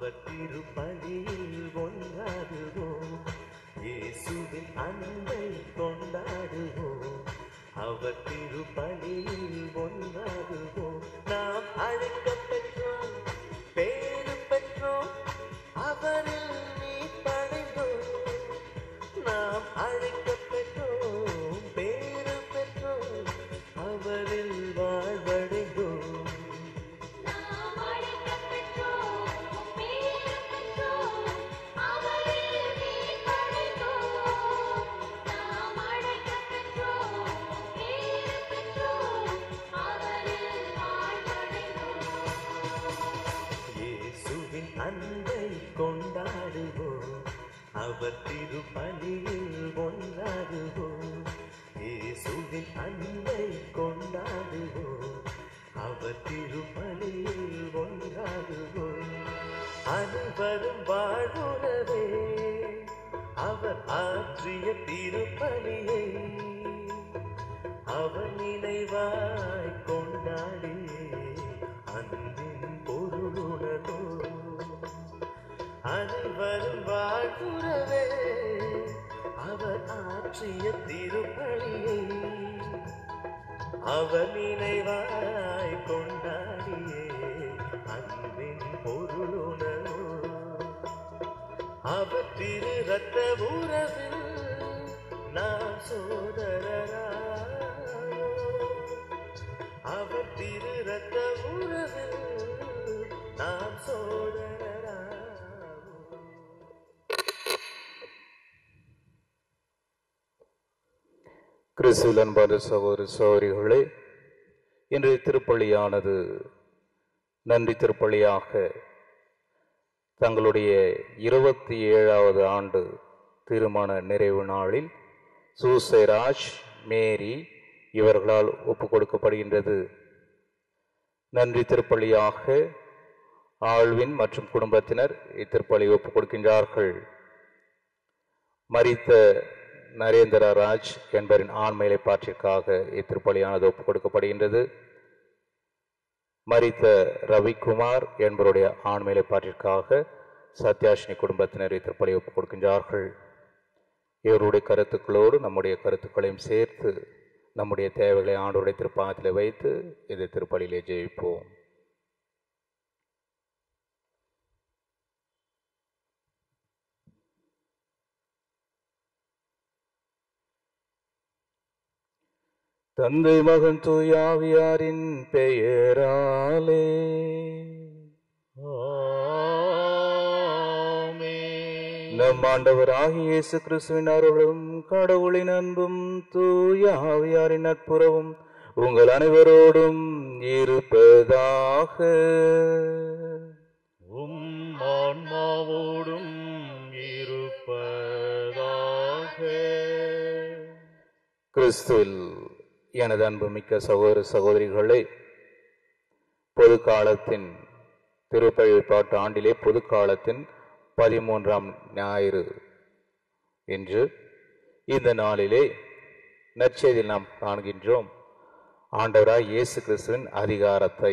அவர் திருப்பலியில் ஒன்றாடுவோம் இயேசுவின் அன்பை கொண்டாடுவோம் அவர் திருப்பலியில் ஒன்றாடுவோம் நாம் அழைக்கப் பெற்றோம் பேரு பெற்றோம் அவரில் நீ படைந்தோம் நாம் அழைக்கப் பெற்றோம் பேரு பெற்றோம் அவரில் வாழ்வடைந்தோம் நாம் அழைக்கப் பெற்றோம் பேறு பெற்றோம் அவரில் மீட்படைந்தோம் நாம் அழைக்கப் பெற்றோம் பேறு பெற்றோம் அவரில் வாழ்வடைந்தோம் இயேசுவின் அன்பை கொண்டாடுவோம் அவர் திருப்பலியில் ஒன்றாடுவோம் இயேசுவின் அன்பை கொண்டாடுவோம் அவர் திருப்பலியில் ஒன்றாடுவோம் அனைவரும் வாழ்வுறவே அவர் ஆற்றிய திருப்பலியை அவர் நினைவாய் கொண்டாடியே அன்பின் பொருளுணர்வோ அனைவரும் வாழ்த்துறவே அவர் ஆற்றிய திருப்பலியை அவர் நினைவாய் கொண்டாடியே அன்பின் பொருளுணர்வோ அவர் திரு ரத்த உறவில் நாம் சோதரரா அவர் திரு ரத்த உறவில் நாம் சோதரரா கிறிஸ்துவில் அன்பான சகோதர சகோதரிகளே இன்றைய திருப்பள்ளியானது நன்றி திருப்பள்ளியாக தங்களுடைய இருபத்தி ஏழாவது ஆண்டு திருமண நிறைவு நாளில் சூசைராஜ் மேரி இவர்களால் ஒப்புக் கொடுக்கப்படுகின்றது நன்றி திருப்பள்ளியாக ஆழ்வின் மற்றும் குடும்பத்தினர் இத்திருப்பலி ஒப்புக் கொடுக்கின்றார்கள் மரித்த நரேந்திர ராஜ் என்பவரின் ஆண்மையிலை பாற்றிற்காக இத்திருப்பலியானது ஒப்புக் கொடுக்கப்படுகின்றது மரித்த ரவிக்குமார் என்பவருடைய ஆண்மையிலை பாற்றிற்காக சத்யாஷினி குடும்பத்தினர் இத்திருப்பலி ஒப்புக் கொடுக்கின்றார்கள் இவருடைய கருத்துக்களோடு நம்முடைய கருத்துக்களையும் சேர்த்து நம்முடைய தேவைகளை ஆண்டோருடைய திருப்பாதத்தில் வைத்து இந்த திருப்பலியிலே ஜெயிப்போம் தந்தை மகன் தூயாவியாரின் பெயராலே நம் ஆண்டவராகிய இயேசு கிறிஸ்துவின் அருளும் கடவுளின் அன்பும் தூயாவியாரின் நட்புறவும் உங்கள் அனைவரோடும் இருப்பதாக உம் ஆன்மாவோடும் இருப்பதாக கிறிஸ்துவில் எனது அன்புமிக்க சகோதர சகோதரிகளே பொது காலத்தின் திருப்பழிப்பாட்டு ஆண்டிலே பொது காலத்தின் பதிமூன்றாம் ஞாயிறு என்று இந்த நாளிலே நற்செய்தியில் நாம் காண்கின்றோம் ஆண்டவராய் இயேசு கிறிஸ்துவின் அதிகாரத்தை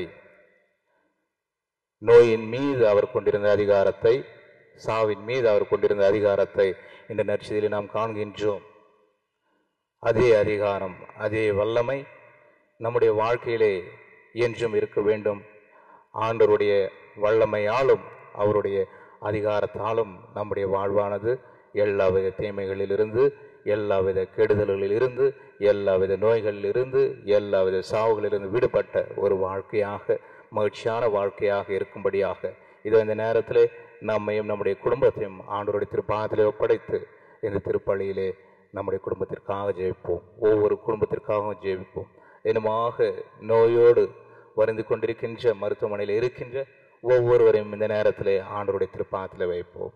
நோயின் மீது அவர் கொண்டிருந்த அதிகாரத்தை சாவின் மீது அவர் கொண்டிருந்த அதிகாரத்தை இந்த நற்செய்தியிலே நாம் காண்கின்றோம் அதே அதிகாரம் அதே வல்லமை நம்முடைய வாழ்க்கையிலே என்றும் இருக்க வேண்டும் ஆண்டவருடைய வல்லமையாலும் அவருடைய அதிகாரத்தாலும் நம்முடைய வாழ்வானது எல்லாவித தீமைகளிலிருந்து எல்லாவித கெடுதல்களிலிருந்து எல்லாவித நோய்களிலிருந்து எல்லாவித சாவுகளிலிருந்து விடுபட்ட ஒரு வாழ்க்கையாக மகிழ்ச்சியான வாழ்க்கையாக இருக்கும்படியாக இதோ இந்த நேரத்திலே நம்மையும் நம்முடைய குடும்பத்தையும் ஆண்டவருடைய திருப்பாதத்திலே ஒப்படைத்து இந்த திருப்பலியிலே நம்முடைய குடும்பத்திற்காக ஜெயிப்போம் ஒவ்வொரு குடும்பத்திற்காகவும் ஜெயிப்போம் இனமாக நோயோடு வருந்து கொண்டிருக்கின்ற மருத்துவமனையில் இருக்கின்ற ஒவ்வொருவரையும் இந்த நேரத்திலே ஆண்டவருடைய திருப்பாதத்தில் வைப்போம்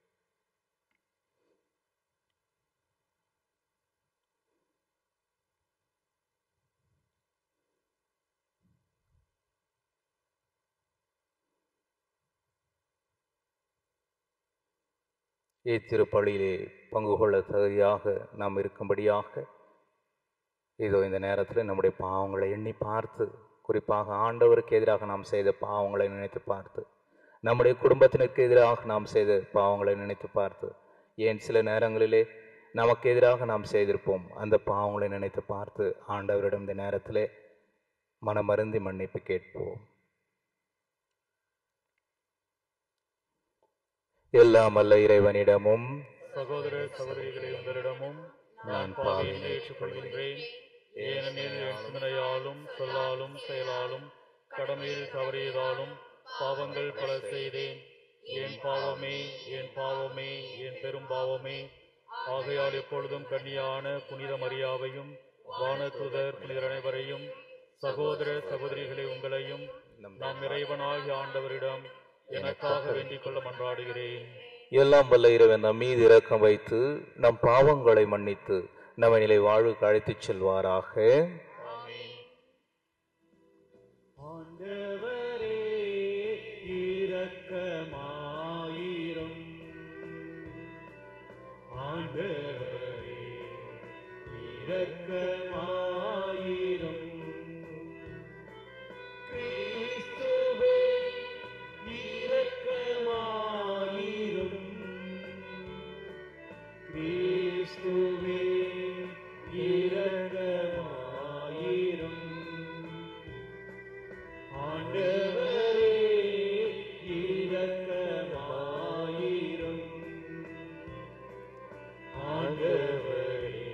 இத்திருப்பலியிலே பங்கு கொள்ள தகுதியாக நாம் இருக்கும்படியாக இதோ இந்த நேரத்தில் நம்முடைய பாவங்களை எண்ணி பார்த்து குறிப்பாக ஆண்டவருக்கு எதிராக நாம் செய்த பாவங்களை நினைத்து பார்த்து நம்முடைய குடும்பத்தினருக்கு எதிராக நாம் செய்த பாவங்களை நினைத்து பார்த்து ஏன் சில நேரங்களிலே நமக்கு எதிராக நாம் செய்திருப்போம் அந்த பாவங்களை நினைத்து பார்த்து ஆண்டவரிடம் இந்த நேரத்திலே மனமருந்தி மன்னிப்பு கேட்போம் எல்லாம் அல்ல இறைவனிடமும் சகோதர சகோதரிகளை உங்களிடமும் நான் நான் பாவியை பாவியை ஏற்றுக்கொள்கின்றேன் ஏனெனில் என் சிந்தனையாலும் சொல்லாலும் செயலாலும் கடமையில் தவறியதாலும் பாவங்கள் பல செய்தேன் என் பாவமே என் பாவமே என் பெரும் பாவமே ஆகையால் எப்பொழுதும் கன்னியான புனித மரியாவையும் வானதுதர் புனிதர் அனைவரையும் சகோதர சகோதரிகளை உங்களையும் நாம் இறைவனாகிய ஆண்டவரிடம் எனக்காக வேண்டிக் கொள்ள மன்றாடுகிறேன் எல்லாம் வல்ல இறைவன் நம் மீது இரக்கம் வைத்து நம் பாவங்களை மன்னித்து நம்ம நிலை வாழ்வுக்கு அழைத்துச் செல்வாராக ஆமென். ஆண்டவரே இரக்கமாயிரும் ஆண்டவரே இரக்கமாயிரும் கிறிஸ்துவே இரக்கமாயிரும் கிறிஸ்துவே இரக்கமாயிரும் ஆண்டவரே இரக்கமாயிரும் ஆண்டவரே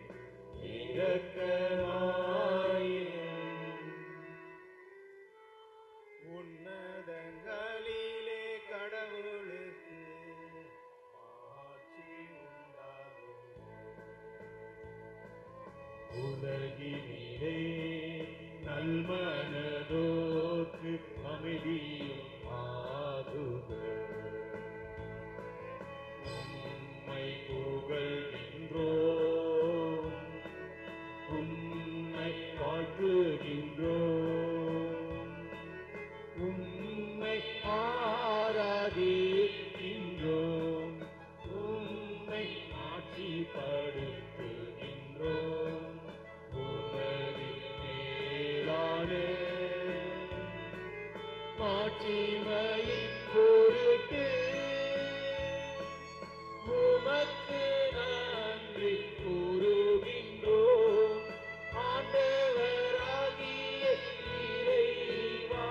இரக்கமாயிரும் உன்னதங்களிலே கடவுளுக்கு ஆட்சி உண்டாகும் உலகினிலே நல்மனதோர்க்கு அமைதியும் ஆகுக உம்மை புகழ்கின்றோம் உம்மை வாழ்த்துகின்றோம் உம்மை ஆராதிக்கின்றோம் உம்மை ஆட்சிப்படுத்துகின்றோம் உமது மேலான மாட்சிமையின் பொருட்டு உமக்கு நன்றி கூறுகின்றோம் ஆண்டவராகிய இறைவா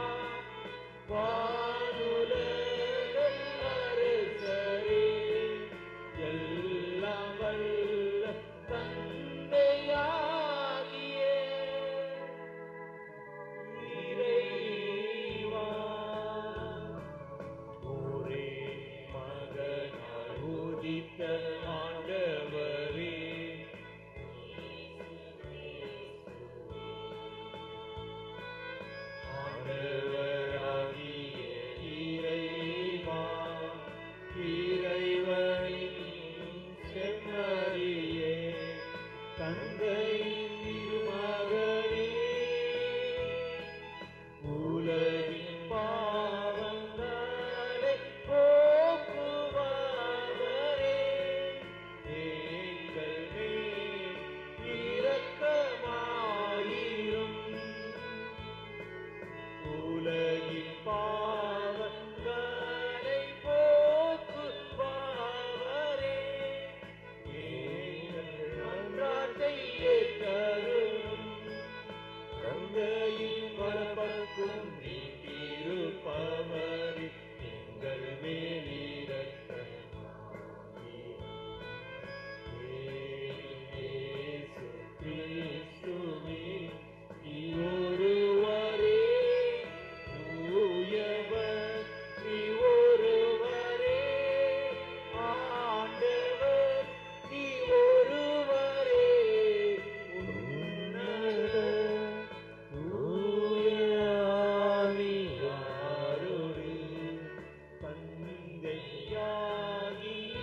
வானுலக அரசரே எல்லாம் வல்ல தந்தையாகிய இறைவா ஒரே மகனாய் உதித்த ஆண்டவரே ஆண்டவராகிய இறைவா இறைவனின் செம்மறியே தந்தையின் திருமகனே உலகின் பாவங்களை போக்குபவரே எங்கள் மேல் இரக்கமாயிரும் உலகின் பாவங்களை போக்குபவரே எங்கள் மன்றாட்டை ஏற்றருளும் தந்தையின் வலப்பக்கும் நீட்டிருப்பவரே எங்கள் மேலிரக்கமாயிரும். இயேசு கிறிஸ்துவே, நீ ஒருவரே தூயவர், நீ ஒருவரே ஆண்டவர், நீ ஒருவரே உன்னத தூயாவியாரோடு தந்தையாகிய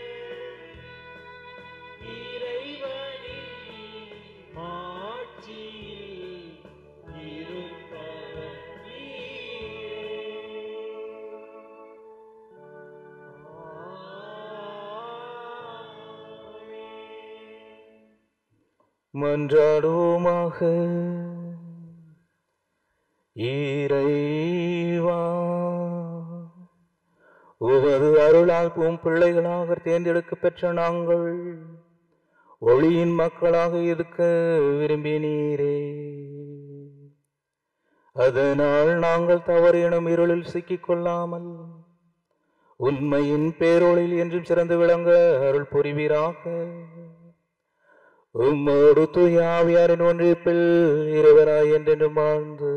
இறைவனின் ஆட்சியில் இருப்பவர் மன்றாடுவோமாக இறைவா உமது அருளால் பூம் பிள்ளைகளாக தேர்ந்தெடுக்க பெற்ற நாங்கள் ஒளியின் மக்களாக இருக்க விரும்பினீரே அதனால் நாங்கள் தவறினும் இருளில் சிக்கிக் கொள்ளாமல் உண்மையின் பேரொளில் என்றும் சிறந்து விளங்க அருள் புரிவீராக உம்மோடு தூயாவியாரின் ஒன்றிப்பில் இருவராய் என்றென்றும் வாழ்ந்து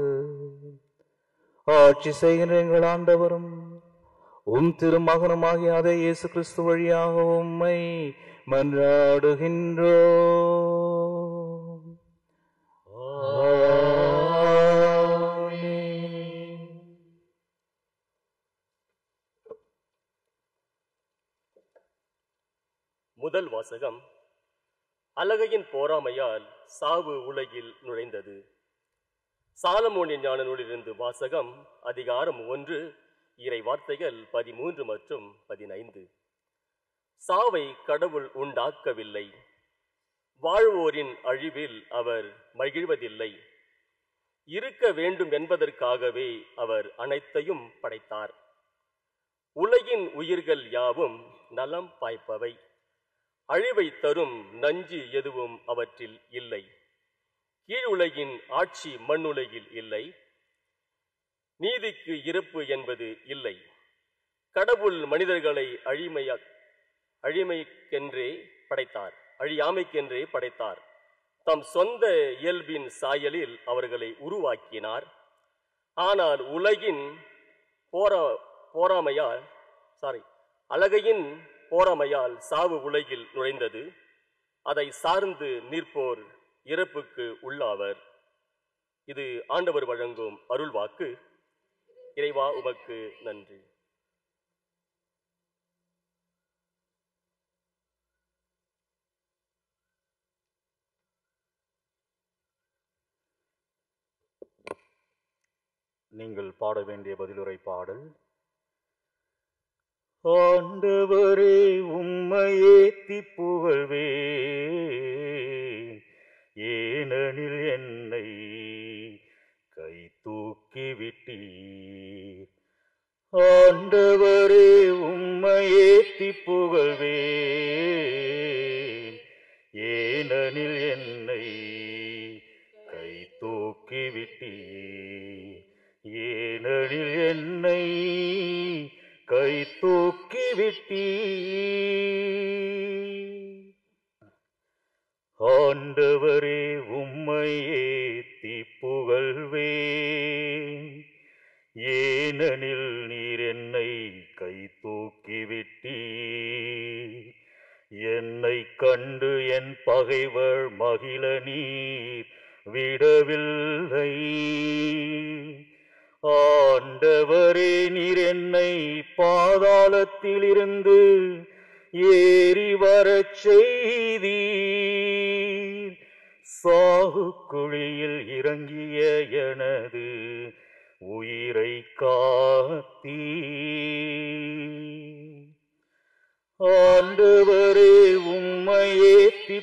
ஆட்சி செய்கின்ற எங்கள் ஆண்டவரும் உம் திருமகனுமாகிய அதே இயேசு கிறிஸ்து வழியாக உம்மை மன்றாடுகின்றோ முதல் வாசகம் அலகையின் போராமையால் சாவு உலகில் நுழைந்தது சாலமோனின் ஞான நூலிலிருந்து வாசகம் அதிகாரம் ஒன்று இறை வார்த்தைகள் பதிமூன்று மற்றும் பதினைந்து சாவை கடவுள் உண்டாக்கவில்லை வாழ்வோரின் அழிவில் அவர் மகிழ்வதில்லை இருக்க வேண்டும் என்பதற்காகவே அவர் அனைத்தையும் படைத்தார் உலகின் உயிர்கள் யாவும் நலம் பாய்ப்பவை அழிவை தரும் நஞ்சு எதுவும் அவற்றில் இல்லை கீழுலகின் ஆட்சி மண்ணுலகில் இல்லை நீதிக்கு இறப்பு என்பது இல்லை கடவுள் மனிதர்களை அழிமையா அழிமைக்கென்றே படைத்தார் அழியாமைக்கென்றே படைத்தார் தம் சொந்த இயல்பின் சாயலில் அவர்களை உருவாக்கினார் ஆனால் உலகின் போரா போராமையால் சாரி அழகையின் போராமையால் சாவு உலகில் நுழைந்தது அதை சார்ந்து நிற்போர் இறப்புக்கு உள்ளாவர் இது ஆண்டவர் வழங்கும் அருள்வாக்கு இறைவா உமக்கு நன்றி நீங்கள் பாட வேண்டிய பதிலுரை பாடல் ஆண்டவரே உம்மையேத்தி புகழ்வே ஏனெனில் என்னை கை தூக்கி விட்டீர் ஆண்டவரே உம்மையேத்தி புகழ்வே ஏனெனில் என்னை கை தூக்கி விட்டீர் ஏனெனில் என்னை கை தூக்கி விட்டீர் ஆண்டவரே உம்மை ஏத்தி புகழ்வேன் ஏனெனில் நீர் என்னை கை தூக்கி விட்டீர் என்னை கண்டு என் பகைவர் மகிழ நீர் விடவில்லை ஆண்டவரே நீர் என்னை பாதாளத்திலிருந்து ஏறி வரச் செய்தீர் சாகு குழியில் இறங்கிய எனது உயிரை காத்தீர் ஆண்டவரே உம்மை ஏத்தி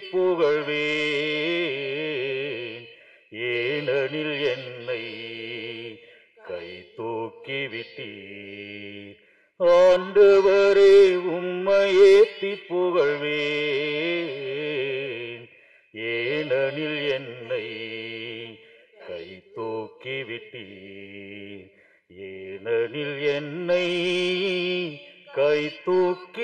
புகழ்வேன் ஏனெனில் என்னை கை தூக்கி விட்டீர் ஆண்டவரே உம்மை ஏத்தி புகழ்வேன் ஏனெனில் என்னை கை தூக்கி விட்டீர் ஏனெனில் என்னை கை தூக்கி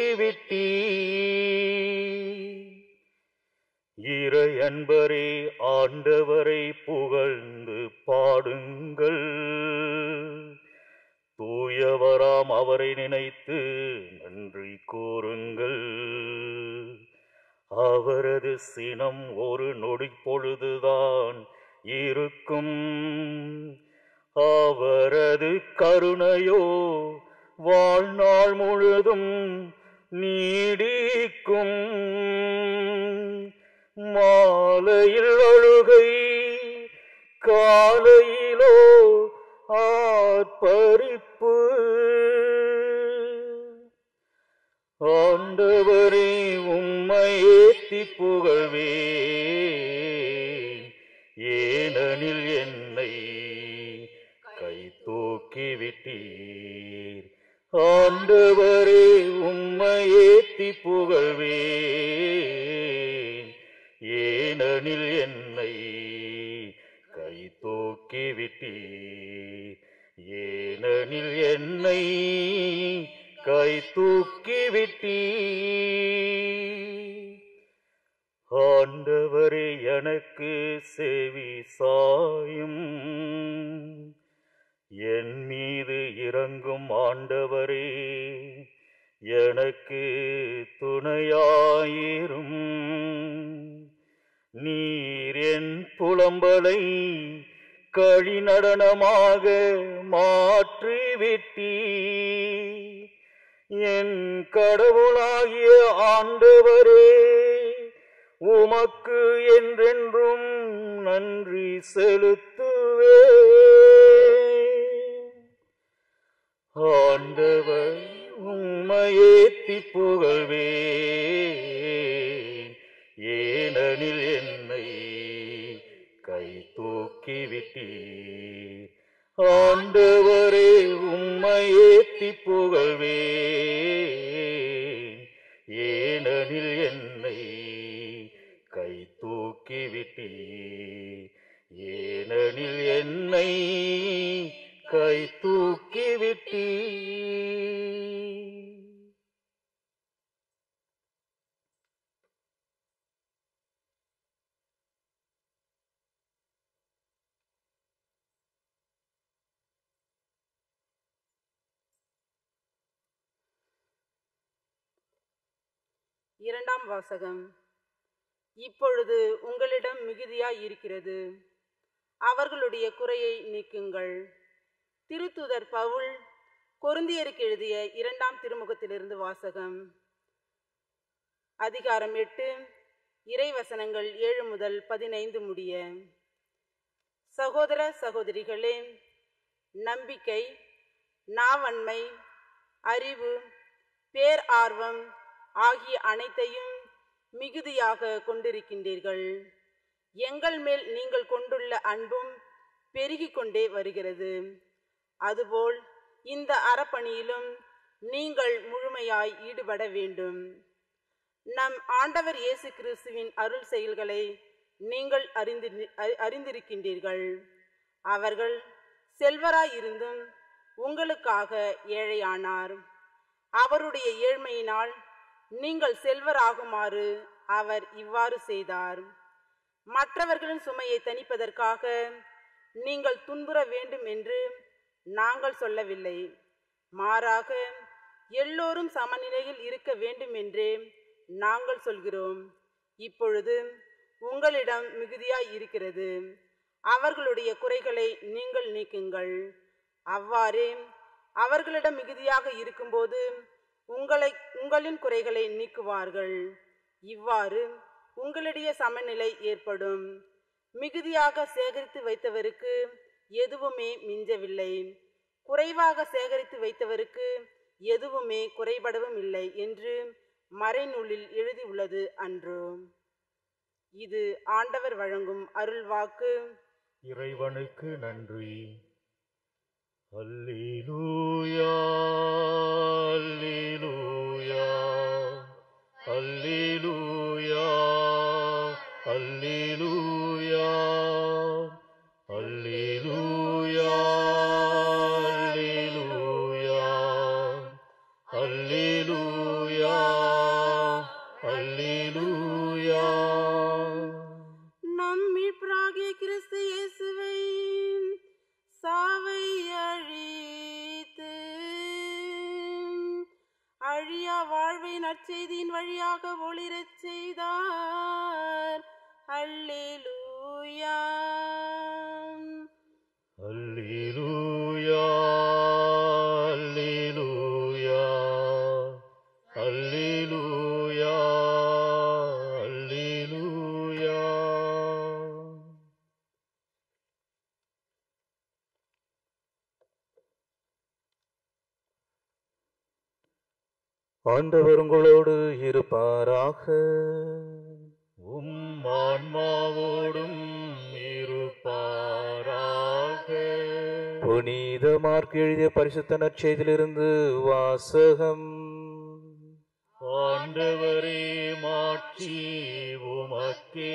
விட்டீர் இறை அன்பரே ஆண்டவரை புகழ்ந்து பாடுங்கள் தூயவராம் அவரை நினைத்து நன்றி கூறுங்கள் அவரது சினம் ஒரு நொடி பொழுதுதான் இருக்கும் அவரது கருணையோ வாழ்நாள் முழுதும் நீடிக்கும் மாலையில் அழுகை காலையிலோ ஆர்ப்பரிப்பு ஆண்டவரே உம்மை ஏத்தி புகழ்வேன் ஏனெனில் என்னை கை தூக்கி விட்டீர் ஆண்டவரே ஏத்தி புகழ்வேன் ஏனெனில் என்னை கை தூக்கி விட்டீர் ஏனெனில் என்னை கை தூக்கி விட்டீர் ஆண்டவரே எனக்கு செவி சாயும் என் மீது இறங்கும் ஆண்டவரே எனக்கு துணையாயிரும் நீர் என் புலம்பலை களி நடனமாக மாற்றிவிட்டீ என் கடவுளாகிய ஆண்டவரே உமக்கு என்றென்றும் நன்றி செலுத்துவே ஆண்டவர் உம்மையேத்தி புகழ்வே ஏனெனில் என்னை கை தூக்கி விட்டீர் ஆண்டவரே உம்மையேத்தி புகழ்வே ஏனெனில் என்னை கை தூக்கி விட்டீர் ஏனெனில் என்னை கை தூக்கி விட்டீர் இரண்டாம் வாசகம் இப்பொழுது உங்களிடம் மிகுதியாய் இருக்கிறது அவர்களுடைய குறையை நீக்குங்கள் திருத்துதர் பவுல் கொருந்தியருக்கு எழுதிய இரண்டாம் திருமுகத்திலிருந்து வாசகம் அதிகாரம் எட்டு இறைவசனங்கள் ஏழு முதல் பதினைந்து முடிய சகோதர சகோதரிகளே நம்பிக்கை நாவன்மை அறிவு பேர் ஆர்வம் ஆகிய அனைத்தையும் மிகுதியாக கொண்டிருக்கின்றீர்கள் எங்கள் மேல் நீங்கள் கொண்டுள்ள அன்பும் பெருகிக் கொண்டே வருகிறது அதுபோல் இந்த அறப்பணியிலும் நீங்கள் முழுமையாய் ஈடுபட வேண்டும் நம் ஆண்டவர் இயேசு கிறிஸ்துவின் அருள் செயல்களை நீங்கள் அறிந்து அறி- அறிந்திருக்கின்றீர்கள் அவர்கள் செல்வராயிருந்தும் உங்களுக்காக ஏழையானார் அவருடைய ஏழ்மையினால் நீங்கள் செல்வராகுமாறு அவர் இவ்வாறு செய்தார் மற்றவர்களின் சுமையை தணிப்பதற்காக நீங்கள் துன்புற வேண்டும் என்று நாங்கள் சொல்லவில்லை மாறாக எல்லோரும் சமநிலையில் இருக்க வேண்டும் என்றே நாங்கள் சொல்கிறோம் இப்பொழுது உங்களிடம் மிகுதியாய் இருக்கிறது அவர்களுடைய குறைகளை நீங்கள் நீக்குங்கள் அவ்வாறே அவர்களிடம் மிகுதியாக இருக்கும்போது உங்களை உங்களின் குறைகளை நீக்குவார்கள் இவ்வாறு உங்களிடையே சமநிலை ஏற்படும் மிகுதியாக சேகரித்து வைத்தவருக்கு எதுவுமே மிஞ்சவில்லை குறைவாக சேகரித்து வைத்தவருக்கு எதுவுமே குறைபடவும் இல்லை என்று மறைநூலில் எழுதியுள்ளது அன்றோ இது ஆண்டவர் வழங்கும் அருள்வாக்கு இறைவனுக்கு நன்றி அல்லேலூயா அல்லேலூயா அல்லேலூயா அல்லேலூயா அல்லேலூயா அல்லேலூயா அல்லேலூயா அல்லேலூயா நம்மில் பிராகிய கிறிஸ்து இயேசுவை சாவை அழித்து அழியா வாழ்வை நற்செய்தியின் வழியாக ஒளிரச் செய்தார் அல்லேலூயா அல்லேலூயா அல்லேலூயா அல்லேலூயா அல்லேலூயா ஆண்டவர் உங்களோடு இருப்பாராக உம் ஆன்மாவோடும் இருப்பாராக புனித மார்க் எழுதிய பரிசுத்த நற்செய்தியிலிருந்து வாசகம் ஆண்டவரே மாட்சி உமக்கே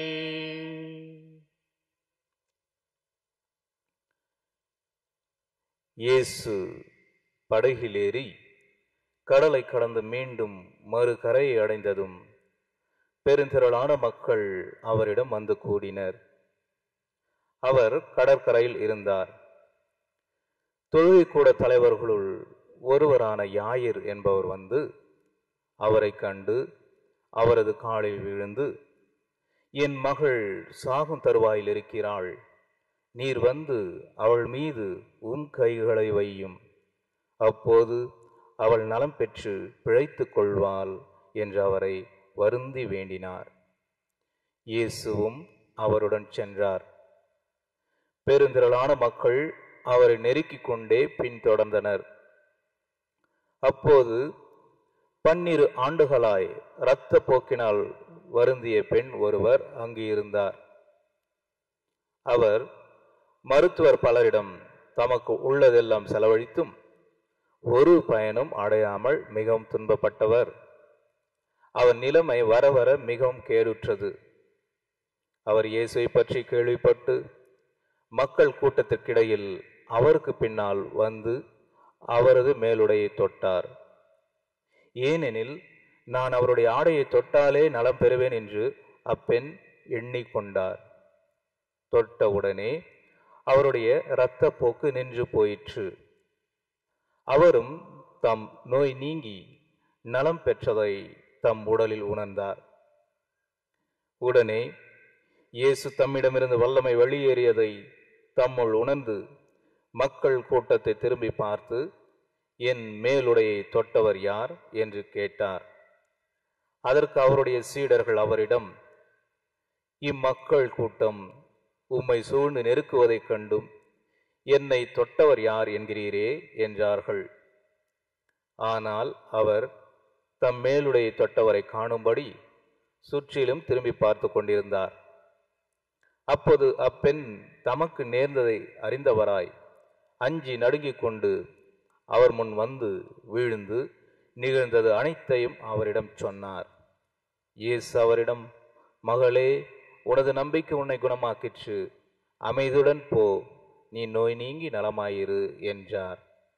இயேசு படகிலேறி கடலை கடந்து மீண்டும் மறு கரையை அடைந்ததும் பெருந்திரளான மக்கள் அவரிடம் வந்து கூடினர் அவர் கடற்கரையில் இருந்தார் தொழுகைக்கூட தலைவர்களுள் ஒருவரான யாயிர் என்பவர் வந்து அவரைக் கண்டு அவரது காலில் விழுந்து என் மகள் சாகும் தருவாயில் இருக்கிறாள் நீர் வந்து அவள் மீது உம் கைகளை வையும் அப்போது அவள் நலம் பெற்று பிழைத்துக் கொள்வாள் என்று அவரை வருந்தி வேண்டினார் இயேசுவும் அவருடன் சென்றார் பெருந்திரளான மக்கள் அவரை நெருக்கிக் கொண்டே பின்தொடர்ந்தனர் அப்போது பன்னிரு ஆண்டுகளாய் இரத்த போக்கினால் வருந்திய பெண் ஒருவர் அங்கு இருந்தார் அவர் மருத்துவர் பலரிடம் தமக்கு உள்ளதெல்லாம் செலவழித்தும் ஒரு பயனும் அடையாமல் மிகவும் துன்பப்பட்டவர் அவர் நிலைமை வர வர மிகவும் கேடுற்றது அவர் இயேசுவை பற்றி கேள்விப்பட்டு மக்கள் கூட்டத்திற்கிடையில் அவருக்கு பின்னால் வந்து அவரது மேலுடையை தொட்டார் ஏனெனில் நான் அவருடைய ஆடையை தொட்டாலே நலம் பெறுவேன் என்று அப்பெண் எண்ணிக்கொண்டார் தொட்டவுடனே அவருடைய இரத்த போக்கு நின்று போயிற்று அவரும் தம் நோய் நீங்கி நலம் பெற்றதை தம் உடலில் உணர்ந்தார் உடனே இயேசு தம்மிடமிருந்து வல்லமை வெளியேறியதை தம்முள் உணர்ந்து மக்கள் கூட்டத்தை திரும்பி பார்த்து என் மேலுடையை தொட்டவர் யார் என்று கேட்டார் அதற்கு அவருடைய சீடர்கள் அவரிடம் இம்மக்கள் கூட்டம் உம்மை சூழ்ந்து நெருக்குவதைக் கண்டும் என்னை தொட்டவர் யார் என்கிறீரே என்றார்கள் ஆனால் அவர் தம் மேலுடைய தொட்டவரை காணும்படி சுற்றிலும் திரும்பி பார்த்து கொண்டிருந்தார் அப்போது அப்பெண் தமக்கு நேர்ந்ததை அறிந்தவராய் அஞ்சி நடுங்கிக் கொண்டு அவர் முன் வந்து வீழ்ந்து நிகழ்ந்தது அனைத்தையும் அவரிடம் சொன்னார் இயேசு அவரிடம் மகளே உனது நம்பிக்கை உன்னை குணமாக்கிற்று அமைதியுடன் போ நீ நோய் நீங்கி நலமாயிரு என்றார்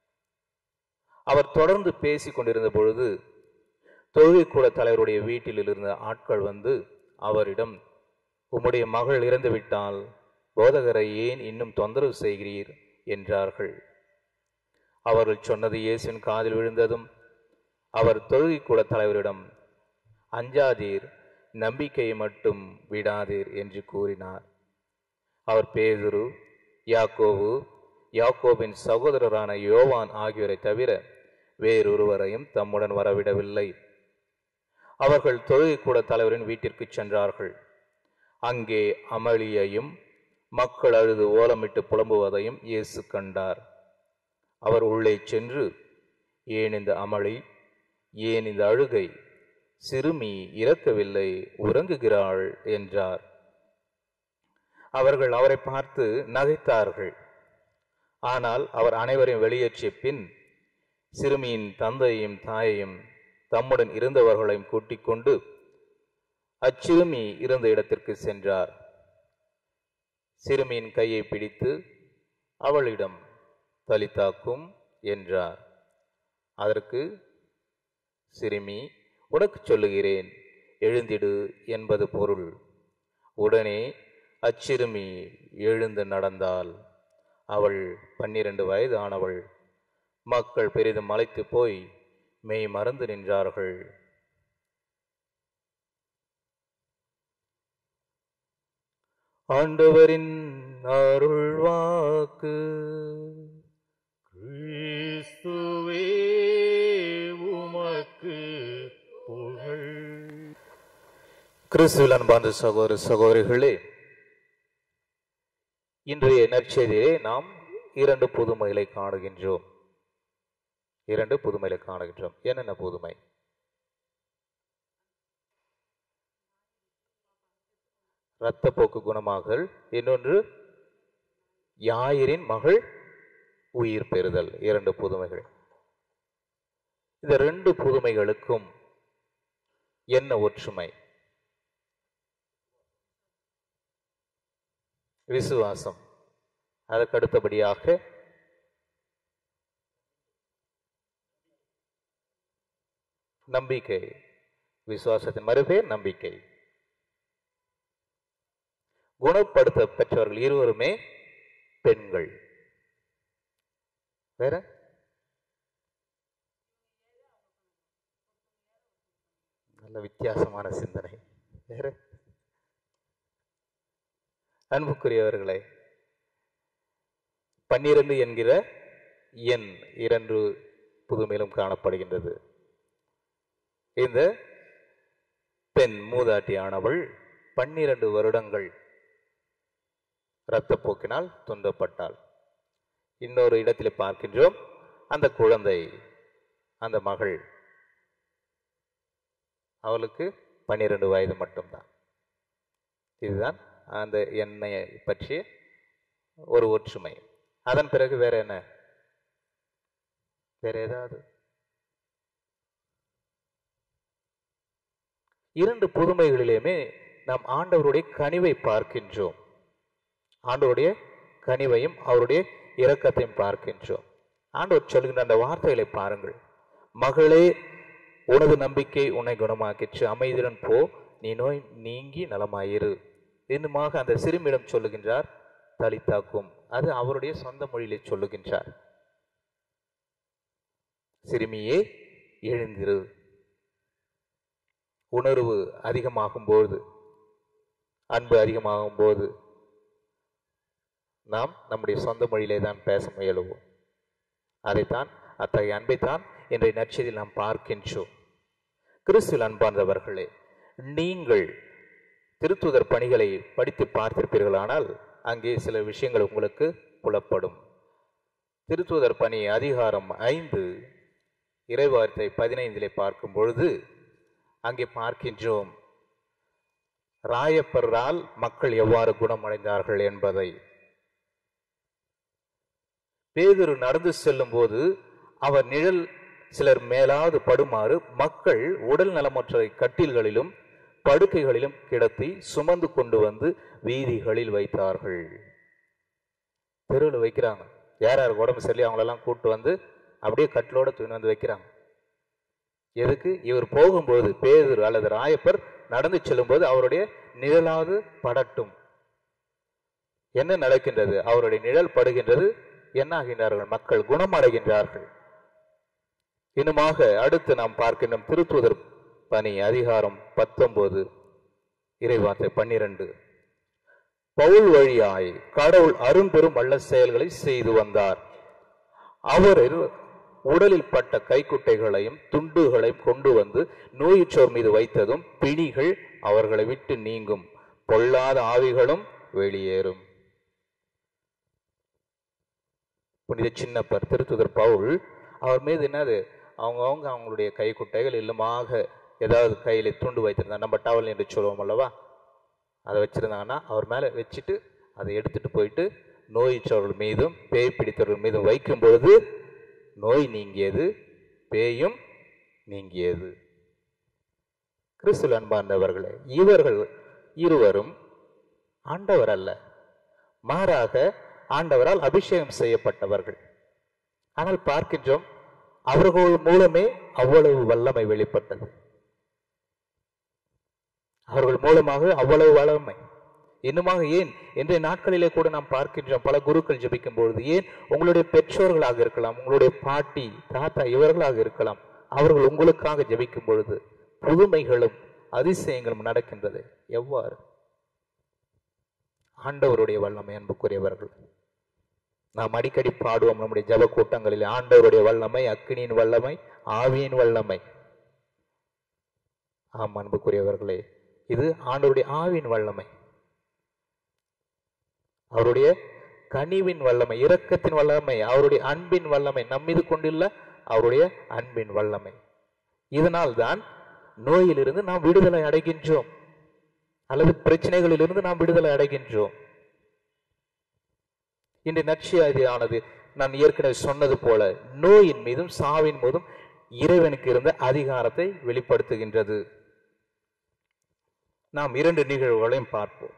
அவர் தொடர்ந்து பேசிக் கொண்டிருந்த பொழுது தொழுகைக்கூட தலைவருடைய வீட்டில் இருந்த ஆட்கள் வந்து அவரிடம் உம்முடைய மகள் இறந்து விட்டால் போதகரை ஏன் இன்னும் தொந்தரவு செய்கிறீர் என்றார்கள் அவர்கள் சொன்னது இயேசுவின் காதில் விழுந்ததும் அவர் தொழுகைக்கூட தலைவரிடம் அஞ்சாதீர் நம்பிக்கையை மட்டும் விடாதீர் என்று கூறினார் அவர் பேதுரு யாக்கோவு யாக்கோபின் சகோதரரான யோவான் ஆகியோரை தவிர வேறொருவரையும் தம்முடன் வரவிடவில்லை அவர்கள் தொழுகைக்கூட தலைவரின் வீட்டிற்கு சென்றார்கள் அங்கே அமளியையும் மக்கள் அழுது ஓலமிட்டு புலம்புவதையும் இயேசு கண்டார் அவர் உள்ளே சென்று ஏன் இந்த அமளி ஏன் இந்த அழுகை சிறுமி இறக்கவில்லை உறங்குகிறாள் என்றார் அவர்கள் அவரை பார்த்து நகைத்தார்கள் ஆனால் அவர் அனைவரையும் வெளியேற்றிய பின் சிறுமியின் தந்தையையும் தாயையும் தம்முடன் இருந்தவர்களையும் கூட்டிக் கொண்டு அச்சிறுமி இருந்த இடத்திற்கு சென்றார் சிறுமியின் கையை பிடித்து அவளிடம் தலித்தாக்கும் என்றார் அதற்கு சிறுமி உனக்கு சொல்லுகிறேன் எழுந்திடு என்பது பொருள் உடனே அச்சிறுமி எழுந்து நடந்தாள் அவள் பன்னிரண்டு வயது ஆனவள் மக்கள் பெரிதும் மலைத்து போய் மெய் மறந்து நின்றார்கள் ஆண்டவரின் அருள் வாக்கு கிறிஸ்துவே உமக்கு புகழ் கிறிஸ்துவில் அன்பார்ந்த சகோதர சகோதரிகளே இன்றைய நற்செய்தியிலே நாம் இரண்டு புதுமைகளை காணுகின்றோம் இரண்டு புதுமைகளை காணுகின்றோம் என்னென்ன புதுமை இரத்தப்போக்கு குணமாகல் இன்னொன்று யாயிரின் மகள் உயிர் பெறுதல் இரண்டு புதுமைகள் இந்த ரெண்டு புதுமைகளுக்கும் என்ன ஒற்றுமை விசுவாசம் அதற்கு அடுத்தபடியாக நம்பிக்கை விசுவாசத்தின் மறுபேர் நம்பிக்கை குணப்படுத்த பெற்றவர்கள் இருவருமே பெண்கள் வேற நல்ல வித்தியாசமான சிந்தனை வேற அன்புக்குரியவர்களே பன்னிரண்டு என்கிற எண் இரண்டு புதுமையிலும் காணப்படுகின்றது இந்த பெண் மூதாட்டியானவள் பன்னிரண்டு வருடங்கள் இரத்தப்போக்கினால் துன்பப்பட்டாள் இன்னொரு இடத்திலே பார்க்கின்றோம் அந்த குழந்தை அந்த மகள் அவளுக்கு பன்னிரண்டு வயது மட்டும்தான் இதுதான் அந்த எண்ணெயை பற்றிய ஒரு ஒற்றுமை அதன் பிறகு வேற என்ன வேற ஏதாவது இரண்டு புதுமைகளிலுமே நாம் ஆண்டவருடைய கனிவை பார்க்கின்றோம் ஆண்டவருடைய கனிவையும் அவருடைய இரக்கத்தையும் பார்க்கின்றோம் ஆண்டவர் சொல்கின்ற அந்த வார்த்தைகளை பாருங்கள் மகளே உனது நம்பிக்கை உன்னை குணமாக்கிற்று அமைதியுடன் போ நீ நோய் நீங்கி நலமாயிரு இன்னுமாக அந்த சிறுமியிடம் சொல்லுகின்றார் தலித்தாக்கும் அது அவருடைய சொந்த மொழியிலே சொல்லுகின்றார் சிறுமியே எழுந்திரு உணர்வு அதிகமாகும் போது அன்பு அதிகமாகும் போது நாம் நம்முடைய சொந்த மொழியிலே தான் பேச முயலுவோம் அதைத்தான் அத்தகைய அன்பைத்தான் இன்றைய நற்செய்தியில் நாம் பார்க்கின்றோம் கிறிஸ்துவில் அன்பார்ந்தவர்களே நீங்கள் திருத்துதர் பணிகளை படித்து பார்த்திருப்பீர்களானால் அங்கே சில விஷயங்கள் உங்களுக்கு புலப்படும் திருத்துதர் பணி அதிகாரம் ஐந்து இறைவார்த்தை பதினைந்திலே பார்க்கும் பொழுது அங்கே பார்க்கின்றோம் ராயப்பரால் மக்கள் எவ்வாறு குணமடைந்தார்கள் என்பதை பேதுரு நடந்து செல்லும் போது அவர் நிழல் சிலர் மேலாது படுமாறு மக்கள் உடல் நலமற்ற கட்டில்களிலும் படுக்கைகளிலும் கிடத்தி சுமந்து கொண்டு வந்து வீதிகளில் வைத்தார்கள் தெருவில் வைக்கிறாங்க யார் யார் உடம்பு சரி அவங்களெல்லாம் கூட்டு வந்து அப்படியே கட்டிலோட தூக்கி வந்து வைக்கிறாங்க எதுக்கு இவர் போகும்போது பேதுரு அல்லது ராயப்பர் நடந்து செல்லும்போது அவருடைய நிழலாவது படட்டும் என்ன நடக்கின்றது அவருடைய நிழல் படுகின்றது என்ன ஆகின்றார்கள் மக்கள் குணமடைகின்றார்கள் இன்னுமாக அடுத்து நாம் பார்க்கின்றோம் திருத்துதர் பணி அதிகாரம் பத்தொன்பது இறைவார்த்தை பன்னிரண்டு பவுல் வழியாய் கடவுள் அரும்பெரும் வல்ல செயல்களை செய்து வந்தார் அவர் உடலில் பட்ட கைக்குட்டைகளையும் துண்டுகளையும் கொண்டு வந்து நோயுற்றோர் மீது வைத்ததும் பிணிகள் அவர்களை விட்டு நீங்கும் பொல்லாத ஆவிகளும் வெளியேறும் புனித சின்னப்பர் திருத்துதர் பவுல் அவர் மீது என்னது அவங்கவங்க அவங்களுடைய கைக்குட்டைகள் இல்லமாக ஏதாவது கையில துண்டு வைத்திருந்தா நம்ம டவல் என்று சொல்லுவோம் அல்லவா அதை வச்சிருந்தாங்கன்னா அவர் மேலே வச்சுட்டு அதை எடுத்துட்டு போயிட்டு நோயுற்றவர்கள் மீதும் பேய் பிடித்தவர்கள் மீதும் வைக்கும் பொழுது நோய் நீங்கியது பேயும் நீங்கியது கிறிஸ்துவ அன்பார்ந்தவர்களே இவர்கள் இருவரும் ஆண்டவர் அல்ல மாறாக ஆண்டவரால் அபிஷேகம் செய்யப்பட்டவர்கள் ஆனால் பார்க்கின்றோம் அவர்கள் மூலமே அவ்வளவு வல்லமை வெளிப்பட்டது அவர்கள் மூலமாக அவ்வளவு வல்லமை இன்னுமாக ஏன் இன்றைய நாட்களிலே கூட நாம் பார்க்கின்றோம் பல குருக்கள் ஜெபிக்கும் பொழுது ஏன் உங்களுடைய பெற்றோர்களாக இருக்கலாம் உங்களுடைய பாட்டி தாத்தா இவர்களாக இருக்கலாம் அவர்கள் உங்களுக்காக ஜெபிக்கும் பொழுது புதுமைகளும் அதிசயங்களும் நடக்கின்றது எவ்வாறு ஆண்டவருடைய வல்லமை அன்புக்குரியவர்கள் நாம் அடிக்கடி பாடுவோம் நம்முடைய ஜப கூட்டங்களில் ஆண்டவருடைய வல்லமை அக்கினியின் வல்லமை ஆவியின் வல்லமை ஆம் அன்புக்குரியவர்களே இது ஆண்டவருடைய ஆவியின் வல்லமை அவருடைய கனிவின் வல்லமை இரக்கத்தின் வல்லமை அவருடைய அன்பின் வல்லமை நம்மீது கொண்டுள்ள அவருடைய அன்பின் வல்லமை இதனால் தான் நோயிலிருந்து நாம் விடுதலை அடைகின்றோம் அல்லது பிரச்சனைகளிலிருந்து நாம் விடுதலை அடைகின்றோம் இந்த நற்செய்தியானது நான் ஏற்கனவே சொன்னது போல நோயின் மீதும் சாவின் மீதும் இறைவனுக்கு இருந்த அதிகாரத்தை வெளிப்படுத்துகின்றது நாம் இரண்டு நிகழ்வுகளையும் பார்ப்போம்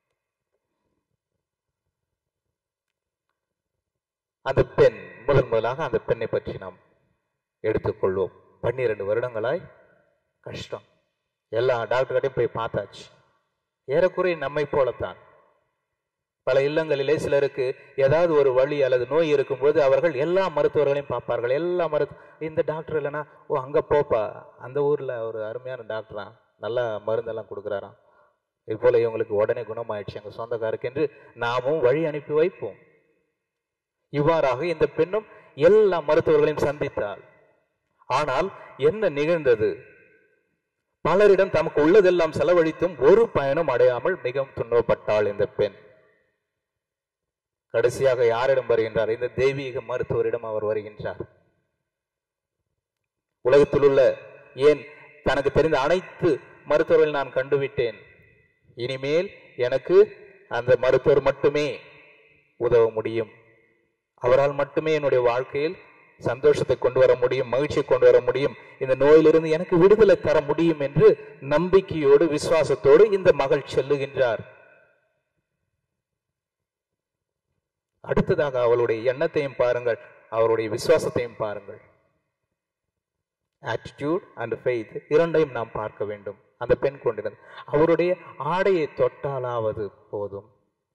அந்த பெண் முதன் முதலாக அந்த பெண்ணை பற்றி நாம் எடுத்துக்கொள்வோம் பன்னிரண்டு வருடங்களாய் கஷ்டம் எல்லா டாக்டர்கிட்டையும் போய் பார்த்தாச்சு ஏறக்குறைய நம்மை போலத்தான் பல இல்லங்களிலே சிலருக்கு ஏதாவது ஒரு வழி அல்லது நோய் இருக்கும்போது அவர்கள் எல்லா மருத்துவர்களையும் பார்ப்பார்கள் எல்லா மருத்து இந்த டாக்டர் இல்லைன்னா ஓ அங்கே போப்பா அந்த ஊரில் ஒரு அருமையான டாக்டரா நல்லா மருந்தெல்லாம் கொடுக்குறாராம் இது போல இவங்களுக்கு உடனே குணமாயிடுச்சு எங்கள் சொந்தக்காருக்கு என்று நாமும் வழி அனுப்பி வைப்போம் இவ்வாறாக இந்த பெண்ணும் எல்லா மருத்துவர்களையும் சந்தித்தாள் ஆனால் என்ன நிகழ்ந்தது பலரிடம் தமக்கு உள்ளதெல்லாம் செலவழித்தும் ஒரு பயனும் அடையாமல் மிகவும் துன்பப்பட்டாள் இந்த பெண் கடைசியாக யாரிடம் வருகின்றார் இந்த தெய்வீக மருத்துவரிடம் அவர் வருகின்றார் உலகத்தில் உள்ள ஏன் தனக்கு தெரிந்த அனைத்து மருத்துவர்கள் நான் கண்டுவிட்டேன் இனிமேல் எனக்கு அந்த மருத்துவர் மட்டுமே உதவ முடியும் அவரால் மட்டுமே என்னுடைய வாழ்க்கையில் சந்தோஷத்தை கொண்டு வர முடியும் மகிழ்ச்சியை கொண்டு வர முடியும் இந்த நோயிலிருந்து எனக்கு விடுதலை தர முடியும் என்று நம்பிக்கையோடு விசுவாசத்தோடு இந்த மகள் செல்லுகின்றார் அடுத்ததாக அவளுடைய எண்ணத்தையும் பாருங்கள் அவருடைய விசுவாசத்தையும் பாருங்கள் ஆட்டிடியூட் அண்ட் ஃபெய்த் இரண்டையும் நாம் பார்க்க வேண்டும் அந்த பெண் கொண்டிருந்த அவருடைய ஆடையை தொட்டாலாவது போதும்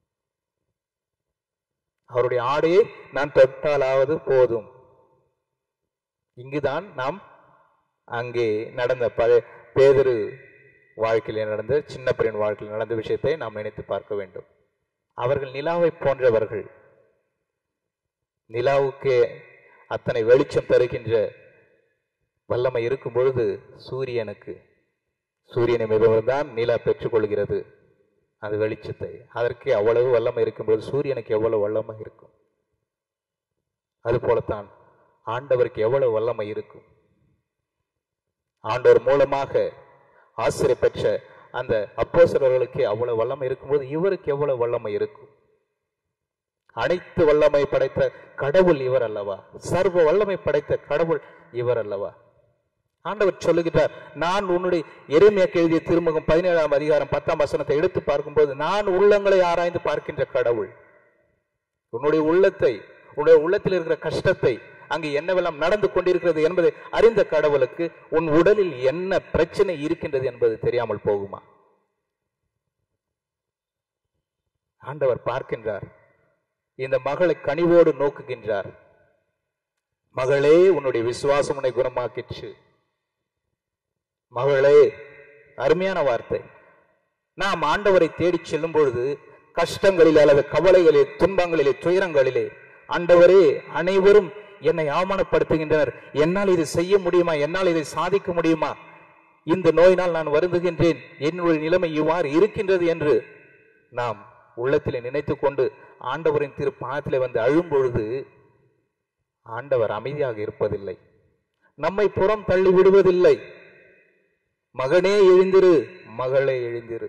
அவருடைய ஆடையை நான் தொட்டாலாவது போதும் இங்குதான் நாம் அங்கே நடந்த பழைய பேதரு வாழ்க்கையில் நடந்த சின்ன பெரின் வாழ்க்கையில் நடந்த விஷயத்தை நாம் நினைத்து பார்க்க வேண்டும் அவர்கள் நிலாவை போன்றவர்கள் நிலாவுக்கு அத்தனை வெளிச்சம் தருகின்ற வல்லமை இருக்கும் பொழுது சூரியனுக்கு சூரியனை மிதவர்தான் நிலா பெற்றுக்கொள்கிறது அது வெளிச்சத்தை அதற்கு அவ்வளவு வல்லமை இருக்கும்போது சூரியனுக்கு எவ்வளவு வல்லமை இருக்கும் அது போலத்தான் ஆண்டவருக்கு எவ்வளவு வல்லமை இருக்கும் ஆண்டவர் மூலமாக ஆசிரியர் பெற்ற அந்த அப்போசரர்களுக்கு அவ்வளவு வல்லமை இருக்கும்போது இவருக்கு எவ்வளவு வல்லமை இருக்கும் அனைத்து வல்லமை படைத்த கடவுள் இவர் அல்லவா சர்வ வல்லமை படைத்த கடவுள் இவர் அல்லவா ஆண்டவர் சொல்லுகிறார் நான் உன்னுடைய எருமையாக்கு எழுதிய திருமுகம் பதினேழாம் அதிகாரம் பத்தாம் வசனத்தை எடுத்து பார்க்கும்போது நான் உள்ளங்களை ஆராய்ந்து பார்க்கின்ற கடவுள் உன்னுடைய உள்ளத்தை உன்னுடைய உள்ளத்தில் இருக்கிற கஷ்டத்தை அங்கு என்னவெல்லாம் நடந்து கொண்டிருக்கிறது என்பதை அறிந்த கடவுளுக்கு உன் உடலில் என்ன பிரச்சனை இருக்கின்றது என்பது தெரியாமல் போகுமா ஆண்டவர் பார்க்கின்றார் இந்த மகளை கனிவோடு நோக்குகின்றார் மகளே உன்னுடைய விசுவாசம் உன்னை குணமாக்கிற்று மகளே அருமையான வார்த்தை நாம் ஆண்டவரை தேடிச் செல்லும் பொழுது கஷ்டங்களிலே அல்லது கவலைகளிலே துன்பங்களிலே துயரங்களிலே ஆண்டவரே அனைவரும் என்னை அவமானப்படுத்துகின்றனர் என்னால் இது செய்ய முடியுமா என்னால் இதை சாதிக்க முடியுமா இந்த நோயினால் நான் வருந்துகின்றேன் என்னுடைய நிலைமை இவ்வாறு இருக்கின்றது என்று நாம் உள்ளத்திலே நினைத்துக் கொண்டு ஆண்டவரின் திரு பாதத்திலே வந்து அழும் பொழுது ஆண்டவர் அமைதியாக இருப்பதில்லை நம்மை புறம் தள்ளி விடுவதில்லை மகனே எழுந்திரு மகளே எழுந்திரு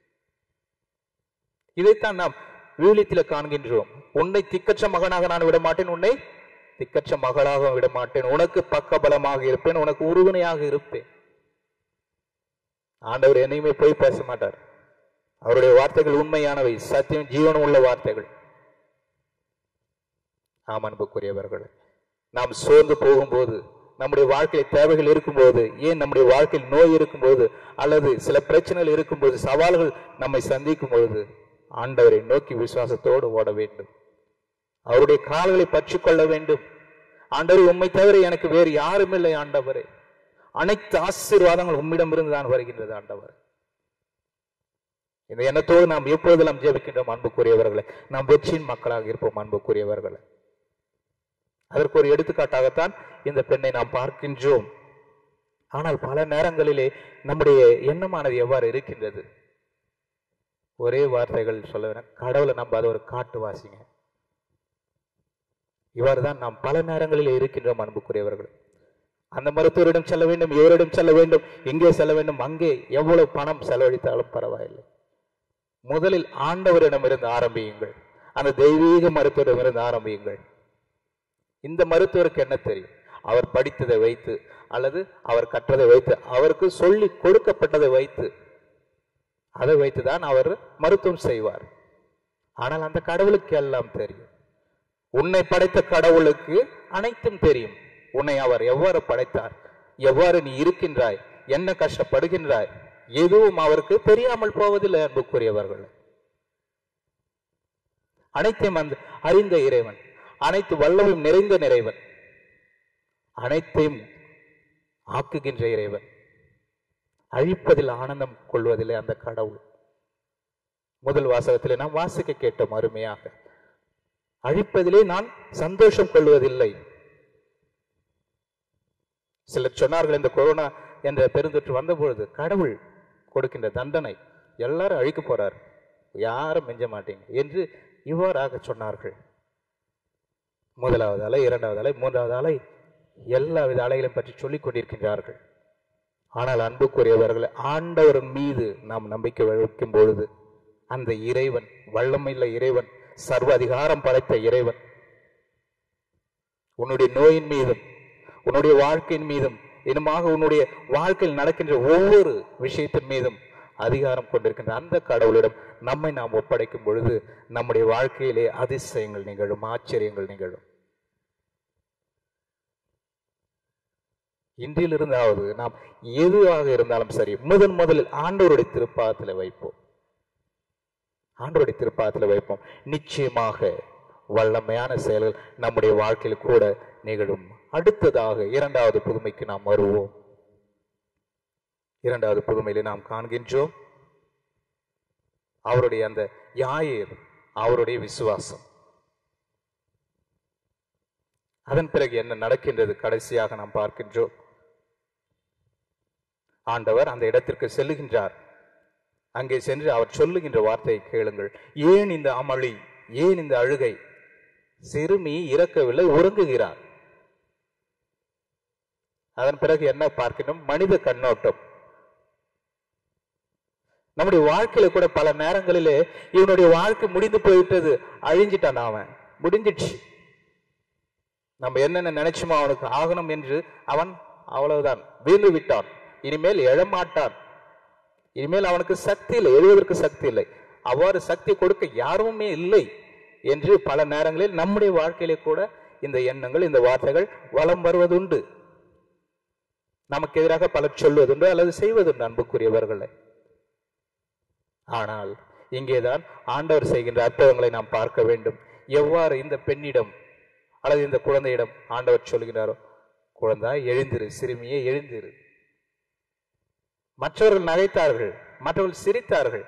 இதைத்தான் நாம் விவிலியத்தில் காண்கின்றோம் உன்னை திக்கற்ற மகனாக நான் விட மாட்டேன் உன்னை திக்கற்ற மகளாக விட மாட்டேன் உனக்கு பக்கபலமாக இருப்பேன் உனக்கு உறுதுணையாக இருப்பேன் ஆண்டவர் என்னையுமே போய் பேச மாட்டார் அவருடைய வார்த்தைகள் உண்மையானவை சத்தியம் ஜீவனம் உள்ள வார்த்தைகள் ஆம் அன்புக்குரியவர்கள் நாம் சோர்ந்து போகும்போது நம்முடைய வாழ்க்கையில் தேவைகள் இருக்கும்போது ஏன் நம்முடைய வாழ்க்கையில் நோய் இருக்கும்போது அல்லது சில பிரச்சனைகள் இருக்கும்போது சவால்கள் நம்மை சந்திக்கும் பொழுது ஆண்டவரை நோக்கி விசுவாசத்தோடு ஓட வேண்டும் அவருடைய கால்களை பற்றி கொள்ள வேண்டும் ஆண்டவர் உண்மை தவிர எனக்கு வேறு யாரும் இல்லை ஆண்டவரே அனைத்து ஆசீர்வாதங்கள் உம்மிடம் இருந்து தான் வருகின்றது ஆண்டவர் இந்த எண்ணத்தோடு நாம் எப்பொழுதெல்லாம் ஜெபிக்கின்றோம் அன்புக்குரியவர்களை நாம் வெற்றியின் மக்களாக இருப்போம் அன்புக்குரியவர்களை அதற்கு ஒரு எடுத்துக்காட்டாகத்தான் இந்த பெண்ணை நாம் பார்க்கின்றோம் ஆனால் பல நேரங்களிலே நம்முடைய எண்ணமானது எவ்வாறு இருக்கின்றது ஒரே வார்த்தைகள் சொல்ல வேணாம் கடவுளை நம்பாத ஒரு காட்டுவாசிங்க இவ்வாறு தான் நாம் பல நேரங்களிலே இருக்கின்றோம் அன்புக்குரியவர்கள் அந்த மருத்துவரிடம் செல்ல வேண்டும் இவரிடம் செல்ல வேண்டும் இங்கே செல்ல வேண்டும் அங்கே எவ்வளவு பணம் செலவழித்தாலும் பரவாயில்லை முதலில் ஆண்டவரிடமிருந்து ஆரம்பியுங்கள் அந்த தெய்வீக மருத்துவரிடமிருந்து ஆரம்பியுங்கள் இந்த மருத்துவருக்கு என்ன தெரியும் அவர் படித்ததை வைத்து அல்லது அவர் கற்றதை வைத்து அவருக்கு சொல்லி கொடுக்கப்பட்டதை வைத்து அதை வைத்துதான் அவர் மருத்துவம் செய்வார் ஆனால் அந்த கடவுளுக்கு எல்லாம் தெரியும் உன்னை படைத்த கடவுளுக்கு அனைத்தும் தெரியும் உன்னை அவர் எவ்வாறு படைத்தார் எவ்வாறு நீ இருக்கின்றாய் என்ன கஷ்டப்படுகின்றாய் எதுவும் அவருக்கு தெரியாமல் போவதில்லை அன்புக்குரியவர்கள் அனைத்தையும் அந்த அறிந்த இறைவன் அனைத்து வல்லமையும் நிறைந்த நிறைவன் அனைத்தையும் ஆக்குகின்ற இறைவன் அழிப்பதில் ஆனந்தம் கொள்வதில்லை அந்த கடவுள் முதல் வாசகத்திலே நாம் வாசிக்க கேட்டோம் அருமையாக அழிப்பதிலே நான் சந்தோஷம் கொள்வதில்லை சிலர் சொன்னார்கள் இந்த கொரோனா என்ற பெருந்தொற்று வந்த பொழுது கடவுள் கொடுக்கின்ற தண்டனை எல்லாரும் அழிக்க போறார் யாரும் மிஞ்ச மாட்டீங்க என்று இவ்வாறாக சொன்னார்கள் முதலாவது அலை இரண்டாவது அலை மூன்றாவது அலை எல்லா வித அலைகளையும் பற்றி சொல்லிக் கொண்டிருக்கின்றார்கள் ஆனால் அன்புக்குரியவர்கள் ஆண்டவர் மீது நாம் நம்பிக்கை வைக்கும் பொழுது அந்த இறைவன் வல்லமையுள்ள இறைவன் சர்வ அதிகாரம் படைத்த இறைவன் உன்னுடைய நோயின் மீதும் உன்னுடைய வாழ்க்கையின் மீதும் இனமாக உன்னுடைய வாழ்க்கையில் நடக்கின்ற ஒவ்வொரு விஷயத்தின் மீதும் அதிகாரம் கொண்டிருக்கின்ற அந்த கடவுளிடம் நம்மை நாம் ஒப்படைக்கும் பொழுது நம்முடைய வாழ்க்கையிலே அதிசயங்கள் நிகழும் ஆச்சரியங்கள் நிகழும் இன்றிலிருந்தாவது நாம் எதுவாக இருந்தாலும் சரி முதன் முதலில் ஆண்டவருடைய திருப்பாதத்தில் வைப்போம் ஆண்டவருடைய திருப்பாதத்தில் வைப்போம் நிச்சயமாக வல்லமையான செயல்கள் நம்முடைய வாழ்க்கையில் கூட நிகழும் அடுத்ததாக இரண்டாவது புதுமைக்கு நாம் வருவோம் இரண்டாவது புதுமையிலே நாம் காண்கின்றோம் அவருடைய அந்த யாயிர் அவருடைய விசுவாசம் அதன் பிறகு என்ன நடக்கின்றது கடைசியாக நாம் பார்க்கின்றோம் ஆண்டவர் அந்த இடத்திற்கு செல்லுகின்றார் அங்கே சென்று அவர் சொல்லுகின்ற வார்த்தையை கேளுங்கள் ஏன் இந்த அமளி ஏன் இந்த அழுகை சிறுமி இறக்கவில்லை உறங்குகிறார் அதன் பிறகு என்ன பார்க்கணும் மனித கண்ணோட்டம் நம்முடைய வாழ்க்கையில கூட பல நேரங்களிலே இவனுடைய வாழ்க்கை முடிந்து போயிட்டது அழிஞ்சிட்டான் அவன் முடிஞ்சிடுச்சு நம்ம என்னென்ன நினைச்சுமோ அவனுக்கு ஆகணும் என்று அவன் அவ்வளவுதான் வீழ்ந்து விட்டான் இனிமேல் எழமாட்டான் இனிமேல் அவனுக்கு சக்தி இல்லை எழுவதற்கு சக்தி இல்லை அவ்வாறு சக்தி கொடுக்க யாருமே இல்லை என்று பல நேரங்களில் நம்முடைய வாழ்க்கையிலே கூட இந்த எண்ணங்கள் இந்த வார்த்தைகள் வலம் வருவதுண்டு நமக்கு எதிராக பலர் சொல்வதுண்டு அல்லது செய்வதுண்டு அன்புக்குரியவர்களை ஆனால் இங்கேதான் ஆண்டவர் செய்கின்ற அற்புதங்களை நாம் பார்க்க வேண்டும் எவ்வாறு இந்த பெண்ணிடம் அல்லது இந்த குழந்தையிடம் ஆண்டவர் சொல்கிறாரோ குழந்தாய் எழுந்திரு சிறுமியே எழுந்திரு மற்றவர்கள் நகைத்தார்கள் மற்றவர்கள் சிரித்தார்கள்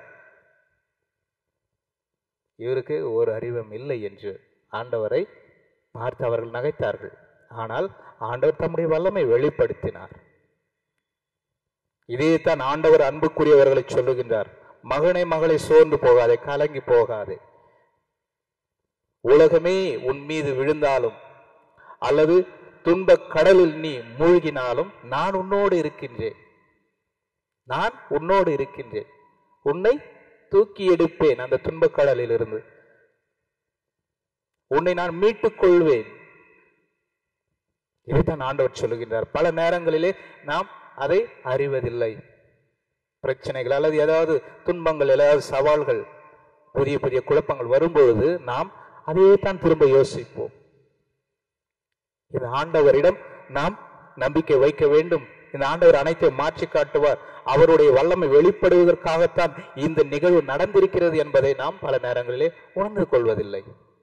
இவருக்கு ஒரு அறிவும் இல்லை என்று ஆண்டவரை பார்த்து அவர்கள் நகைத்தார்கள் ஆனால் ஆண்டவர் தம்முடைய வல்லமை வெளிப்படுத்தினார் இதைத்தான் ஆண்டவர் அன்புக்குரியவர்களை சொல்லுகின்றார் மகனை மகளை சோர்ந்து போகாதே கலங்கி போகாதே உலகமே உன் மீது விழுந்தாலும் அல்லது துன்பக் கடலில் நீ மூழ்கினாலும் நான் உன்னோடு இருக்கின்றேன் நான் உன்னோடு இருக்கின்றேன் உன்னை தூக்கி எடுப்பேன் அந்த துன்பக் கடலில் இருந்து உன்னை நான் மீட்டுக் கொள்வேன் இதைத்தான் ஆண்டவர் சொல்லுகின்றார் பல நேரங்களிலே நாம் அதை அறிவதில்லை பிரச்சனைகள் அல்லது ஏதாவது துன்பங்கள் ஏதாவது சவால்கள் புதிய புதிய குழப்பங்கள் வரும்பொழுது நாம் அதையே தான் திரும்ப யோசிப்போம் இந்த ஆண்டவரிடம் நாம் நம்பிக்கை வைக்க வேண்டும் இந்த ஆண்டவர் அனைத்தையும் மாற்றி காட்டுவார் அவருடைய வல்லமை வெளிப்படுவதற்காகத்தான் இந்த நிகழ்வு நடந்திருக்கிறது என்பதை நாம் பல நேரங்களிலே உணர்ந்து கொள்வதில்லை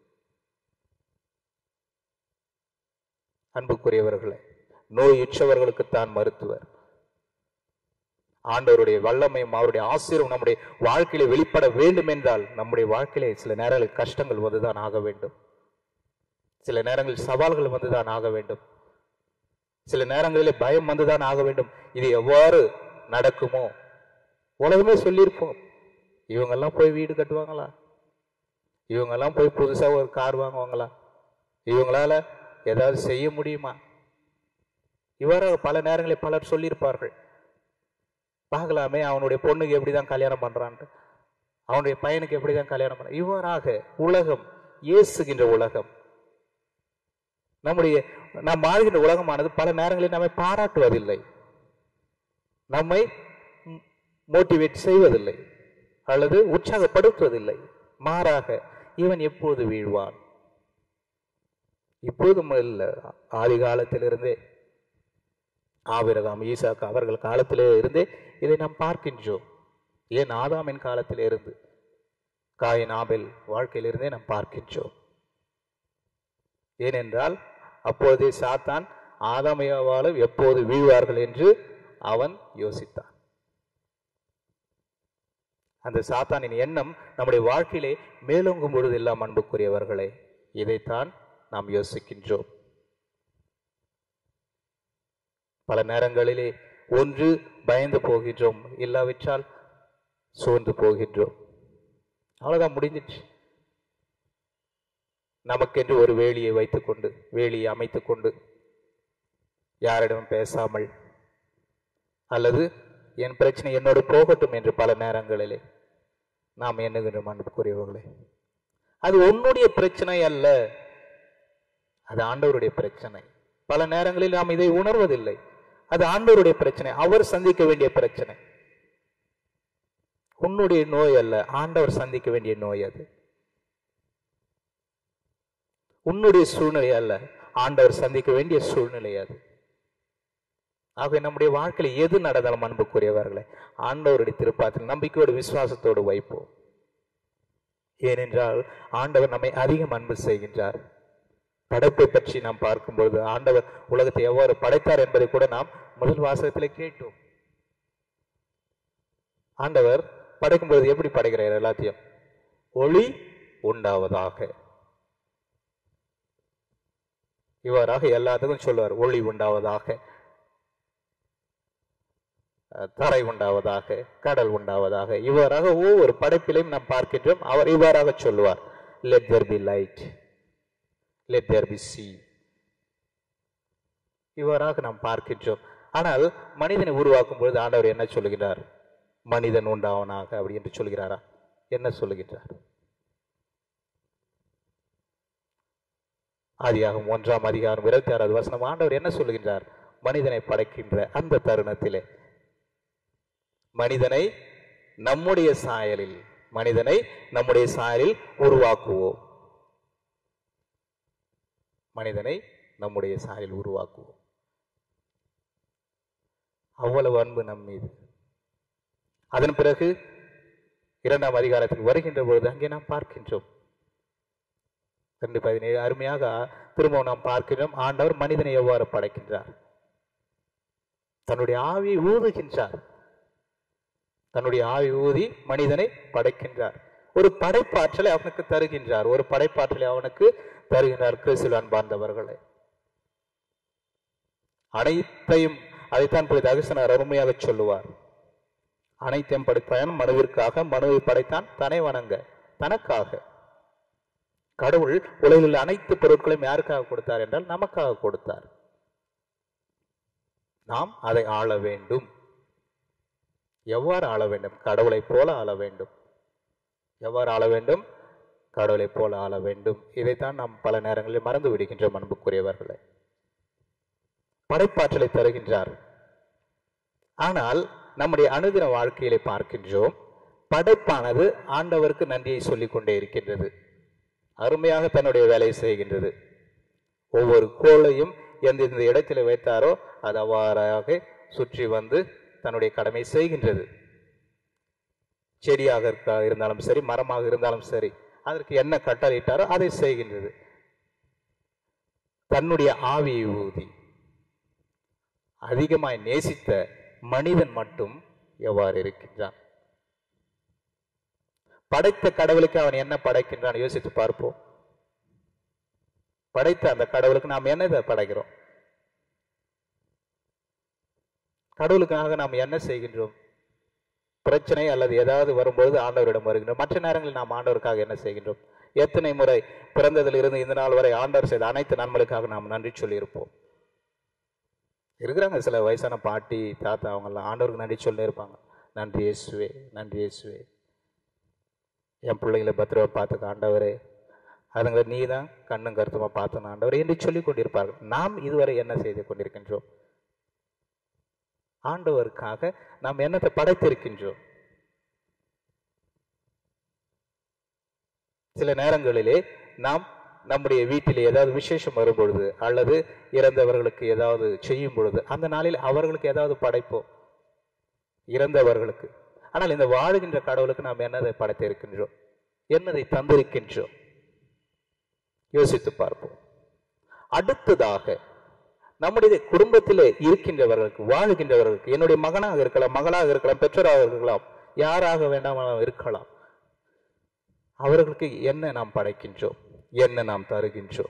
அன்புக்குரியவர்களே நோயுற்றவர்களுக்குத்தான் மருத்துவர் ஆண்டவருடைய வல்லமையும் அவருடைய ஆசீர்வம் நம்முடைய வாழ்க்கையில வெளிப்பட வேண்டும் என்றால் நம்முடைய வாழ்க்கையிலே சில நேரங்களில் கஷ்டங்கள் வந்துதான் ஆக வேண்டும் சில நேரங்களில் சவால்கள் வந்துதான் ஆக வேண்டும் சில நேரங்களிலே பயம் வந்துதான் ஆக வேண்டும் இது எவ்வாறு நடக்குமோ உலகமே சொல்லியிருப்போம் இவங்கெல்லாம் போய் வீடு கட்டுவாங்களா இவங்கெல்லாம் போய் புதுசா ஒரு கார் வாங்குவாங்களா இவங்களால ஏதாவது செய்ய முடியுமா இவ்வாறாக பல நேரங்களில் பலர் சொல்லியிருப்பார்கள் பார்க்கலாமே அவனுடைய பொண்ணுக்கு எப்படிதான் கல்யாணம் பண்றான்ட்டு அவனுடைய பையனுக்கு எப்படிதான் கல்யாணம் பண்றான் இவ்வாறாக உலகம் இயேசுகின்ற உலகம் நம்முடைய நாம் வாழ்கின்ற உலகமானது பல நேரங்களில் நம்மை பாராட்டுவதில்லை நம்மை மோட்டிவேட் செய்வதில்லை அல்லது உற்சாகப்படுத்துவதில்லை மாறாக இவன் எப்போது வீழ்வான் இப்போதும் இல்லை ஆதி காலத்திலிருந்தே ஆபிரகாம் ஈசாக்கு அவர்கள் காலத்திலே இருந்தே இதை நாம் பார்க்கின்றோம் ஏன் ஆதாமின் காலத்திலே இருந்து காயின் ஆபேல் வாழ்க்கையிலிருந்தே நாம் பார்க்கின்றோம் ஏனென்றால் அப்போதே சாத்தான் ஆதாமையாவாலும் எப்போது வீழ்வார்கள் என்று அவன் யோசித்தான் அந்த சாத்தானின் எண்ணம் நம்முடைய வாழ்க்கையிலே மேலோங்கும் பொழுதெல்லாம் அன்புக்குரியவர்களே இதைத்தான் நாம் யோசிக்கின்றோம் பல நேரங்களிலே ஒன்று பயந்து போகின்றோம் இல்லாவிட்டால் சோர்ந்து போகின்றோம் அவ்வளவுதான் முடிஞ்சிச்சு நமக்கென்று ஒரு வேலியை வைத்துக்கொண்டு வேலியை அமைத்துக்கொண்டு யாரிடமும் பேசாமல் அல்லது என் பிரச்சனை என்னோடு போகட்டும் என்று பல நேரங்களிலே நாம் எண்ணுகின்றோம் அன்புக்குரியவர்களே அது உன்னுடைய பிரச்சனை அல்ல அது ஆண்டவருடைய பிரச்சனை பல நேரங்களில் நாம் இதை உணர்வதில்லை அது ஆண்டவருடைய பிரச்சனை அவர் சந்திக்க வேண்டிய பிரச்சனை உன்னுடைய நோய் அல்ல ஆண்டவர் சந்திக்க வேண்டிய நோய் அது உன்னுடைய சூழ்நிலை அல்ல ஆண்டவர் சந்திக்க வேண்டிய சூழ்நிலை அது ஆகவே நம்முடைய வாழ்க்கையில் எது நடந்தாலும் அன்புக்குரியவர்களே ஆண்டவருடைய திருப்பாத்தில் நம்பிக்கையோடு விசுவாசத்தோடு வைப்போம் ஏனென்றால் ஆண்டவர் நம்மை அதிகம் அன்பு செய்கின்றார் படைப்பை பற்றி நாம் பார்க்கும்போது ஆண்டவர் உலகத்தை எவ்வாறு படைத்தார் என்பதை கூட நாம் முதல் வாசகத்திலே கேட்டோம் ஆண்டவர் படைக்கும்போது எப்படி படைக்கிறார் எல்லாத்தையும் ஒளி உண்டாவதாக இவ்வாறாக எல்லாத்துக்கும் சொல்லுவார் ஒளி உண்டாவதாக அஹ், தரை உண்டாவதாக கடல் உண்டாவதாக இவ்வாறாக ஒவ்வொரு படைப்பிலையும் நாம் பார்க்கின்றோம் அவர் இவ்வாறாக சொல்லுவார் let there be light let there be C இவ்வாறாக நாம் பார்க்கின்றோம் ஆனால் மனிதனை உருவாக்கும் பொழுது ஆண்டவர் என்ன சொல்லுகிறார் மனிதன் உண்டாவனாக அப்படி என்று சொல்கிறாரா என்ன சொல்லுகின்றார் ஆதியாகும் ஒன்றாம் அதிகாரம் இருபத்தி ஆறாவது வசனம் ஆண்டவர் என்ன சொல்லுகின்றார் மனிதனை படைக்கின்ற அந்த தருணத்திலே மனிதனை நம்முடைய சாயலில் மனிதனை நம்முடைய சாயலில் உருவாக்குவோம் மனிதனை நம்முடைய சாயலில் உருவாக்குவோம் அவ்வளவு அன்பு நம் மீது அதன் பிறகு இரண்டாம் அதிகாரத்துக்கு வருகின்ற பொழுது அங்கே நாம் பார்க்கின்றோம் ரெண்டு பதினேழு அருமையாக திரும்பவும் நாம் பார்க்கிறோம் ஆண்டவர் மனிதனை எவ்வாறு படைக்கின்றார் தன்னுடைய ஆவியை ஊதுகின்றார் தன்னுடைய ஆவி ஊதி மனிதனை படைக்கின்றார் ஒரு படைப்பாற்றலை அவனுக்கு தருகின்றார் ஒரு படைப்பாற்றலை அவனுக்கு தருகின்றார் கிறிஸ்துவில் அன்பார்ந்தவர்களே அனைத்தையும் அதைத்தான் புரித அகசனர் அருமையாக சொல்லுவார் அனைத்தையும் படைத்தான் மனுவிற்காக மனுவை படைத்தான் தனை வணங்க தனக்காக கடவுள் உலகில் உள்ள அனைத்து பொருட்களையும் யாருக்காக கொடுத்தார் என்றால் நமக்காக கொடுத்தார் நாம் அதை ஆள வேண்டும் எவ்வாறு ஆள வேண்டும் கடவுளைப் போல ஆள வேண்டும் எவ்வாறு ஆள வேண்டும் கடவுளைப் போல ஆள வேண்டும் இதைத்தான் நாம் பல நேரங்களில் மறந்து விடுகின்றோம் அன்புக்குரியவர்களே படைப்பாற்றலை தருகின்றார் ஆனால் நம்முடைய அனுதின வாழ்க்கையிலே பார்க்கின்றோம் படைப்பானது ஆண்டவருக்கு நன்றியை சொல்லிக் கொண்டே இருக்கின்றது அருமையாக தன்னுடைய வேலையை செய்கின்றது ஒவ்வொரு கோளையும் எந்தெந்த இடத்துல வைத்தாரோ அது அவ்வாறாக சுற்றி வந்து தன்னுடைய கடமை செய்கின்றது செடியாக இருக்கா இருந்தாலும் சரி மரமாக இருந்தாலும் சரி அதற்கு என்ன கட்டளையிட்டாரோ அதை செய்கின்றது தன்னுடைய ஆவியை ஊதி அதிகமாய் நேசித்த மனிதன் மட்டும் எவ்வாறு இருக்கின்றான் படைத்த கடவுளுக்கு அவன் என்ன படைக்கின்றான் யோசித்து பார்ப்போம் படைத்த அந்த கடவுளுக்கு நாம் என்ன படைக்கிறோம் கடவுளுக்காக நாம் என்ன செய்கின்றோம் பிரச்சனை அல்லது ஏதாவது வரும்போது ஆண்டவரிடம் வருகின்றோம் மற்ற நேரங்களில் நாம் ஆண்டவருக்காக என்ன செய்கின்றோம் எத்தனை முறை பிறந்ததில் இருந்து இந்த நாள் வரை ஆண்டவர் செய்த அனைத்து நன்மைகளுக்காக நாம் நன்றி சொல்லியிருப்போம் இருக்கிறாங்க சில வயசான பாட்டி தாத்தா அவங்கெல்லாம் ஆண்டவருக்கு நன்றி சொல்லி இருப்பாங்க நன்றி இயேசுவே நன்றி இயேசுவே என் பிள்ளைகளை பத்திரமா பார்த்துக்க ஆண்டவரே அதுங்களை நீ தான் கண்ணும் கருத்துமா பார்த்தன ஆண்டவரே என்று சொல்லிக் கொண்டிருப்பார்கள் நாம் இதுவரை என்ன செய்து கொண்டிருக்கின்றோம் ஆண்டவருக்காக நாம் என்னத்தை படைத்திருக்கின்றோம் சில நேரங்களிலே நாம் நம்முடைய வீட்டில் ஏதாவது விசேஷம் வரும் பொழுது அல்லது இறந்தவர்களுக்கு ஏதாவது செய்யும் பொழுது அந்த நாளில் அவர்களுக்கு ஏதாவது படைப்போம் இறந்தவர்களுக்கு ஆனால் இந்த வாழுகின்ற கடவுளுக்கு நாம் என்னதை படைத்திருக்கின்றோம் என்னதை தந்திருக்கின்றோம் யோசித்து பார்ப்போம் அடுத்ததாக நம்முடைய குடும்பத்திலே இருக்கின்றவர்களுக்கு வாழுகின்றவர்களுக்கு என்னுடைய மகனாக இருக்கலாம் மகளாக இருக்கலாம் பெற்றோராக இருக்கலாம் யாராக வேண்டாம் இருக்கலாம் அவர்களுக்கு என்ன நாம் படைக்கின்றோம் என்ன நாம் தருகின்றோம்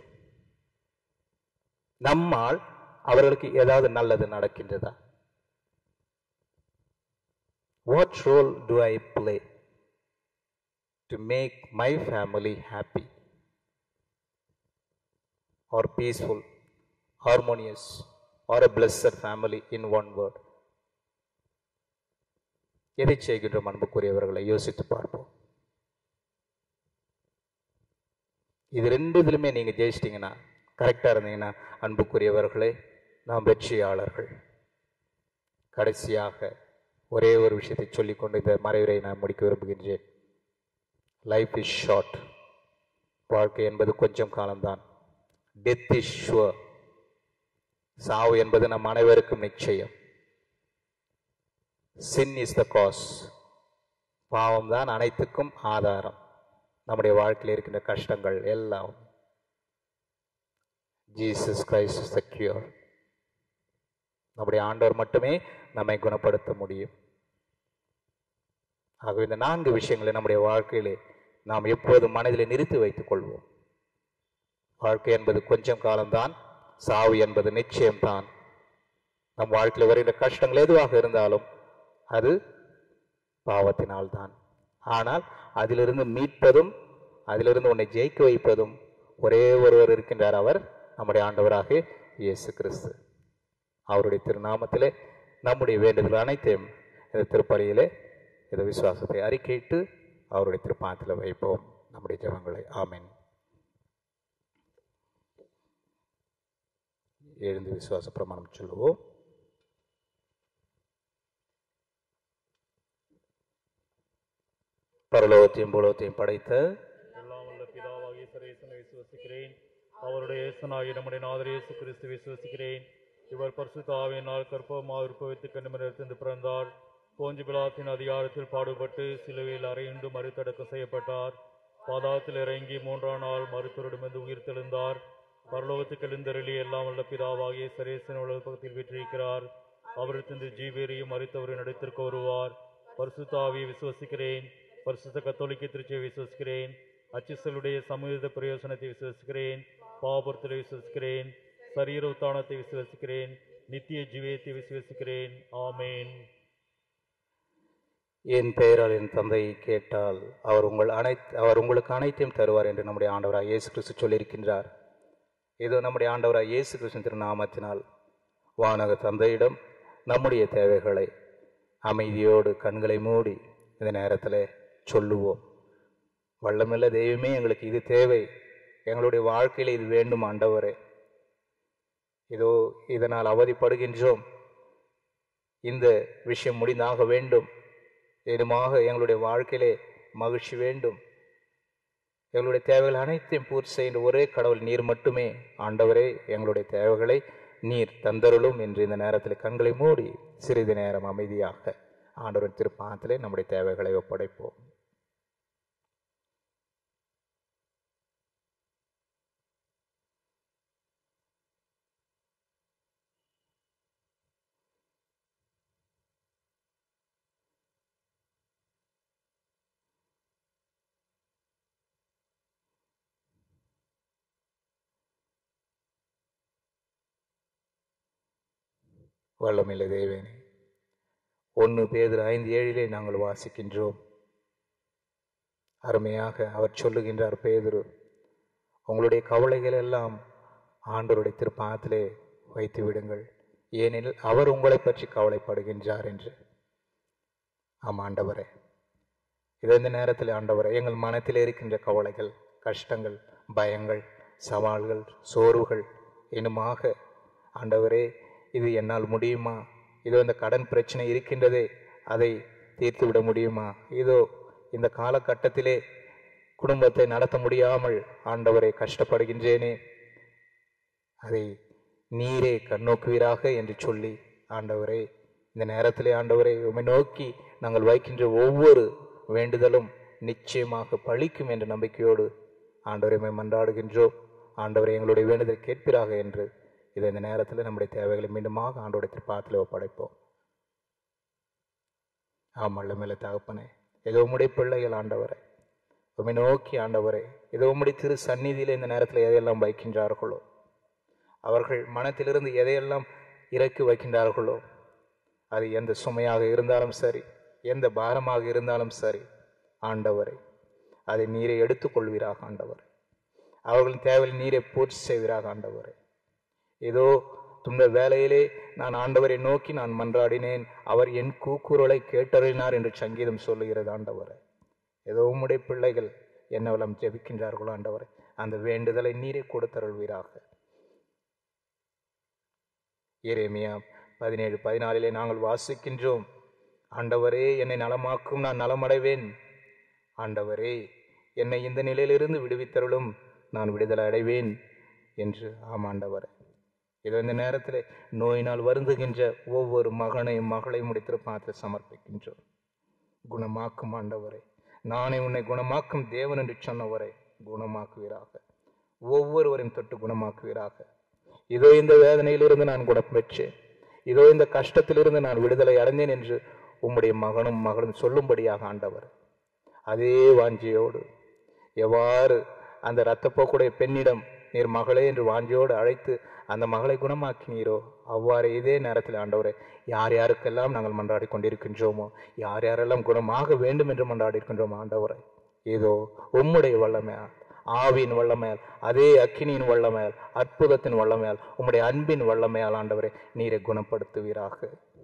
நம்மால் அவர்களுக்கு ஏதாவது நல்லது நடக்கின்றதா what role do I play to make my family happy or peaceful harmonious or a blessed family in one word எதை செய்கின்றோம் அன்புக்குரியவர்களை யோசித்து பார்ப்போம் இது ரெண்டு இதுலுமே நீங்க ஜெயிச்சிட்டீங்கன்னா கரெக்டா இருந்தீங்கன்னா அன்புக்குரியவர்களே நாம் வெற்றியாளர்கள் கடைசியாக ஒரே ஒரு விஷயத்தை சொல்லிக்கொண்டு இந்த மறைவுரை நான் முடிக்க விரும்புகின்றேன் லைஃப் இஸ் ஷார்ட் வாழ்க்கை என்பது கொஞ்சம் காலம்தான் டெத் இஸ் ஷுவர் சாவு என்பது நம் அனைவருக்கும் நிச்சயம் சின் இஸ் த காஸ் பாவம் தான் அனைத்துக்கும் ஆதாரம் நம்முடைய வாழ்க்கையில் இருக்கின்ற கஷ்டங்கள் எல்லாம் Jesus Christ is the cure நம்முடைய ஆண்டவர் மட்டுமே நம்மை குணப்படுத்த முடியும் ஆகவே இந்த நான்கு விஷயங்களை நம்முடைய வாழ்க்கையிலே நாம் எப்போதும் மனதில் நிறுத்தி வைத்துக் கொள்வோம் வாழ்க்கை என்பது கொஞ்சம் காலம்தான் சாவு என்பது நிச்சயம்தான் நம் வாழ்க்கையில் வருகின்ற கஷ்டங்கள் எதுவாக இருந்தாலும் அது பாவத்தினால் தான் ஆனால் அதிலிருந்து மீட்பதும் அதிலிருந்து உன்னை ஜெயிக்க வைப்பதும் ஒரே ஒருவர் இருக்கின்றார் அவர் நம்முடைய ஆண்டவராக இயேசு கிறிஸ்து அவருடைய திருநாமத்திலே நம்முடைய வேண்டுதல் அனைத்தையும் இந்த திருப்பலியிலே இந்த விசுவாசத்தை அறிக்கையிட்டு அவருடைய திருப்பாத்தில் வைப்போம் நம்முடைய ஜெபங்களை ஆமென் எழுந்து விசுவாச பிரமாணம் சொல்லுவோம் பரலோகத்தையும் பூலோகத்தையும் படைத்த எல்லாம் வல்ல பிதாவாகிய சரேசனை விசுவசிக்கிறேன் அவருடைய இயேசுனாகிய நம்முடைய நாதர் இயேசு கிறிஸ்து விசுவசிக்கிறேன் இவர் பரிசுத்த ஆவியினால் கற்பமாக உற்பவித்து கண்ணிமரத்திலிருந்து பிறந்தார் போஞ்சு பிலாத்தின் அதிகாரத்தில் பாடுபட்டு சிலுவையில் அறையுண்டு மறுத்தடக்கம் செய்யப்பட்டார் பாதாளத்தில் இறங்கி மூன்றாம் நாள் மருத்துவரிடமிருந்து உயிர் தெழுந்தார் பரலோகத்துக்கு எழுந்தருளி எல்லாம் வல்ல பிதாவாகிய சரேசன் உலகத்தில் வீற்றிருக்கிறார் அவரிடத்திலிருந்து ஜீவேரியும் மறித்தவரின் இடத்திற்கு வருவார் பரிசுத்தாவியை விசுவசிக்கிறேன் பரிசுத்த கத்தோலிக்க திருச்சியை விசுவசிக்கிறேன் அச்சிசலுடைய சமூக பிரயோசனத்தை விசுவசிக்கிறேன் பாவபுரத்தை விசுவசிக்கிறேன் சரீர உத்தானத்தை விசுவசிக்கிறேன் நித்திய ஜீவியத்தை விசுவசிக்கிறேன் ஆமேன் என் பெயரால் என் தந்தையை கேட்டால் அவர் உங்கள் அனைத்து அவர் உங்களுக்கு அனைத்தையும் தருவார் என்று நம்முடைய ஆண்டவராக இயேசு கிறிஸ்து சொல்லியிருக்கின்றார் இது நம்முடைய ஆண்டவராக இயேசு கிறிஸ்து திருநாமத்தினால் வானக தந்தையிடம் நம்முடைய தேவைகளை அமைதியோடு கண்களை மூடி இந்த நேரத்தில் சொல்லுவோம் வல்லமில்ல தெய்வமே எங்களுக்கு இது தேவை எங்களுடைய வாழ்க்கையில் இது வேண்டும் ஆண்டவரே இதோ இதனால் அவதிப்படுகின்றோம் இந்த விஷயம் முடிந்தாக வேண்டும் ஏதுமாக எங்களுடைய வாழ்க்கையிலே மகிழ்ச்சி வேண்டும் எங்களுடைய தேவைகள் அனைத்தையும் பூர்த்தி செய்கின்ற ஒரே கடவுள் நீர் மட்டுமே ஆண்டவரே எங்களுடைய தேவைகளை நீர் தந்தருளும் என்று இந்த நேரத்தில் கண்களை மூடி சிறிது நேரம் அமைதியாக ஆண்டவரின் திருப்பாத்திலே நம்முடைய தேவைகளை ஒப்படைப்போம் வல்லமில்லை தேவேனே ஒன்று பேதர் ஐந்து ஏழிலே நாங்கள் வாசிக்கின்றோம் அருமையாக அவர் சொல்லுகின்றார் பேதுரு உங்களுடைய கவலைகள் எல்லாம் ஆண்டவருடைய திருப்பாத்திலே வைத்து விடுங்கள் ஏனெனில் அவர் உங்களை பற்றி கவலைப்படுகின்றார் என்று ஆம் ஆண்டவரே இது இந்த நேரத்தில் ஆண்டவரே எங்கள் மனத்தில் இருக்கின்ற கவலைகள் கஷ்டங்கள் பயங்கள் சவால்கள் சோர்வுகள் இனுமாக ஆண்டவரே இது என்னால் முடியுமா இதோ இந்த கடன் பிரச்சனை இருக்கின்றதே அதை தீர்த்து விட முடியுமா இதோ இந்த காலகட்டத்திலே குடும்பத்தை நடத்த முடியாமல் ஆண்டவரை கஷ்டப்படுகின்றேனே அதை நீரே கண்ணோக்குவீராக என்று சொல்லி ஆண்டவரே இந்த நேரத்திலே ஆண்டவரை உம்மை நோக்கி நாங்கள் வைக்கின்ற ஒவ்வொரு வேண்டுதலும் நிச்சயமாக பழிக்கும் என்ற நம்பிக்கையோடு ஆண்டவரை உம்மை மன்றாடுகின்றோம் ஆண்டவரை எங்களுடைய வேண்டுதல் கேட்பீராக என்று இதை இந்த நேரத்தில் நம்முடைய தேவைகளை மீண்டுமாக ஆண்டோடைய திருப்பாத்தில் ஒப்படைப்போம் ஆமல்ல மேல தகப்பனே ஏதோ உம்முடைய பிள்ளைகள் ஆண்டவரை உம்மை நோக்கி ஆண்டவரே ஏதோ உம்முடைய திரு சந்நிதியில இந்த நேரத்தில் எதையெல்லாம் வைக்கின்றார்களோ அவர்கள் மனத்திலிருந்து எதையெல்லாம் இறக்கி வைக்கின்றார்களோ அது எந்த சுமையாக இருந்தாலும் சரி எந்த பாரமாக இருந்தாலும் சரி ஆண்டவரை அதை நீரை எடுத்துக்கொள்வீராக ஆண்டவர் அவர்களின் தேவையில் நீரை பூர்த்தி செய்வீராக ஆண்டவரே ஏதோ துன்ப வேலையிலே நான் ஆண்டவரை நோக்கி நான் மன்றாடினேன் அவர் என் கூக்குரலை கேட்டறினார் என்று சங்கீதம் சொல்லுகிறது ஆண்டவரே ஏதோ உம்முடைய பிள்ளைகள் என்னவெல்லாம் ஜெபிக்கின்றார்களோ ஆண்டவரே அந்த வேண்டுதலை நீரே கொடுத்தருள்வீராக எரேமியா பதினேழு பதினாலிலே நாங்கள் வாசிக்கின்றோம் ஆண்டவரே என்னை நலமாக்கும் நான் நலமடைவேன் ஆண்டவரே என்னை இந்த நிலையிலிருந்து விடுவித்தருளும் நான் விடுதலை அடைவேன் என்று ஆம் ஆண்டவரே இதோ இந்த நேரத்தில் நோயினால் வருந்துகின்ற ஒவ்வொரு மகனையும் மகளையும் முடித்திரு பார்த்து சமர்ப்பிக்கின்றோம் குணமாக்கும் ஆண்டவரே நானே உன்னை குணமாக்கும் தேவன் என்று சொன்னவரை குணமாக்குவீராக ஒவ்வொருவரையும் தொட்டு குணமாக்குவீராக இதோ இந்த வேதனையிலிருந்து நான் குணம் பெற்றேன் இதோ இந்த கஷ்டத்திலிருந்து நான் விடுதலை அடைந்தேன் என்று உம்முடைய மகனும் மகளும் சொல்லும்படியாக ஆண்டவர் அதே வாஞ்சியோடு எவ்வாறு அந்த இரத்தப்போக்குடைய பெண்ணிடம் நீர் மகளே என்று வாஞ்சியோடு அழைத்து அந்த மகளை குணமாக்கினீரோ அவ்வாறு இதே நேரத்தில் ஆண்டவரை யார் யாருக்கெல்லாம் நாங்கள் மன்றாடி கொண்டிருக்கின்றோமோ யார் யாரெல்லாம் குணமாக வேண்டும் என்று மன்றாடி இருக்கின்றோமோ ஆண்டவரை ஏதோ உம்முடைய வல்லமையால் ஆவியின் வல்லமையால் அதே அக்கினியின் வல்லமையால் அற்புதத்தின் வல்லமையால் உம்முடைய அன்பின் வல்லமையால் ஆண்டவரை நீரை குணப்படுத்துவீராக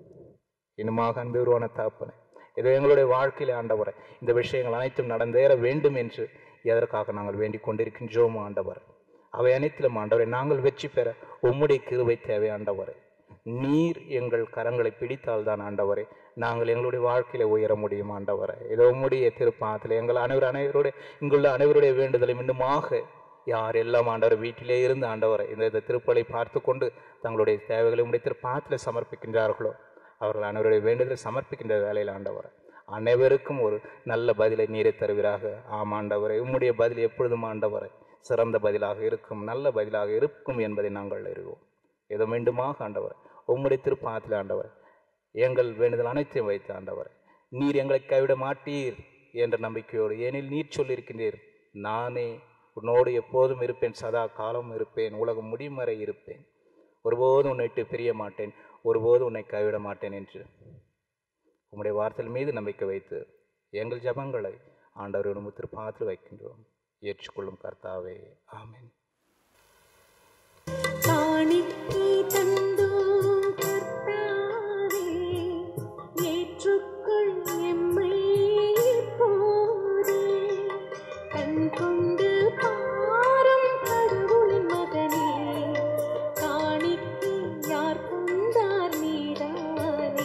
இன்னுமாக அன்பு உருவான தகப்பனே இது எங்களுடைய வாழ்க்கையிலே ஆண்டவரை இந்த விஷயங்கள் அனைத்தும் நடந்தேற வேண்டும் என்று எதற்காக நாங்கள் வேண்டிக் கொண்டிருக்கின்றோமோ ஆண்டவர் அவை அனைத்திலும் ஆண்டவரை நாங்கள் வெற்றி பெற உம்முடைய கிருபை தேவை ஆண்டவரே நீர் எங்கள் கரங்களை பிடித்தால்தான் ஆண்டவரே நாங்கள் எங்களுடைய வாழ்க்கையில உயர முடியும் ஆண்டவரே இதோ உம்முடைய திருப்பாத்தில் எங்கள் அனைவர் அனைவருடைய இங்குள்ள அனைவருடைய வேண்டுதலை மீண்டுமாக யார் எல்லாம் ஆண்டவர் வீட்டிலே இருந்து ஆண்டவரை இந்த இந்த திருப்பலை பார்த்து கொண்டு தங்களுடைய தேவைகளை உடைய திருப்பாத்தில் சமர்ப்பிக்கின்றார்களோ அவர்கள் அனைவருடைய வேண்டுதலை சமர்ப்பிக்கின்ற வேலையில் ஆண்டவர் அனைவருக்கும் ஒரு நல்ல பதிலை நீரை தருவீராக ஆம் ஆண்டவரை உம்முடைய பதில் எப்பொழுதும் ஆண்டவரை சிறந்த பதிலாக இருக்கும் நல்ல பதிலாக இருக்கும் என்பதை நாங்கள் அறிவோம் ஏதோ மீண்டுமாக ஆண்டவர் உம்முடைய திருப்பாத்தில் ஆண்டவர் எங்கள் வேண்டுதல் அனைத்தையும் வைத்து ஆண்டவர் நீர் எங்களை கைவிட மாட்டீர் என்ற நம்பிக்கையோடு ஏனில் நீர் சொல்லியிருக்கின்றீர் நானே உன்னோடு எப்போதும் இருப்பேன் சதா காலம் இருப்பேன் உலகம் முடியும் வரை இருப்பேன் ஒருபோதும் உன்னை விட்டு பிரிய மாட்டேன் ஒருபோதும் உன்னை கைவிட மாட்டேன் என்று உம்முடைய வார்த்தையின் மீது நம்பிக்கை வைத்து எங்கள் ஜபங்களை ஆண்டவரோட முத்திருப்பாத்தில் வைக்கின்றோம் ஏற்றுக்கொள்ளும் கர்த்தாவே ஆமென் காணிக்கை தந்தோம் கர்த்தாவே, ஏற்றுக்கொள் எம்மை இப்போதே. கண் கொண்டு பாரும் கடவுளின் மகனே, காணிக்கை யார் தந்தார் நீதானே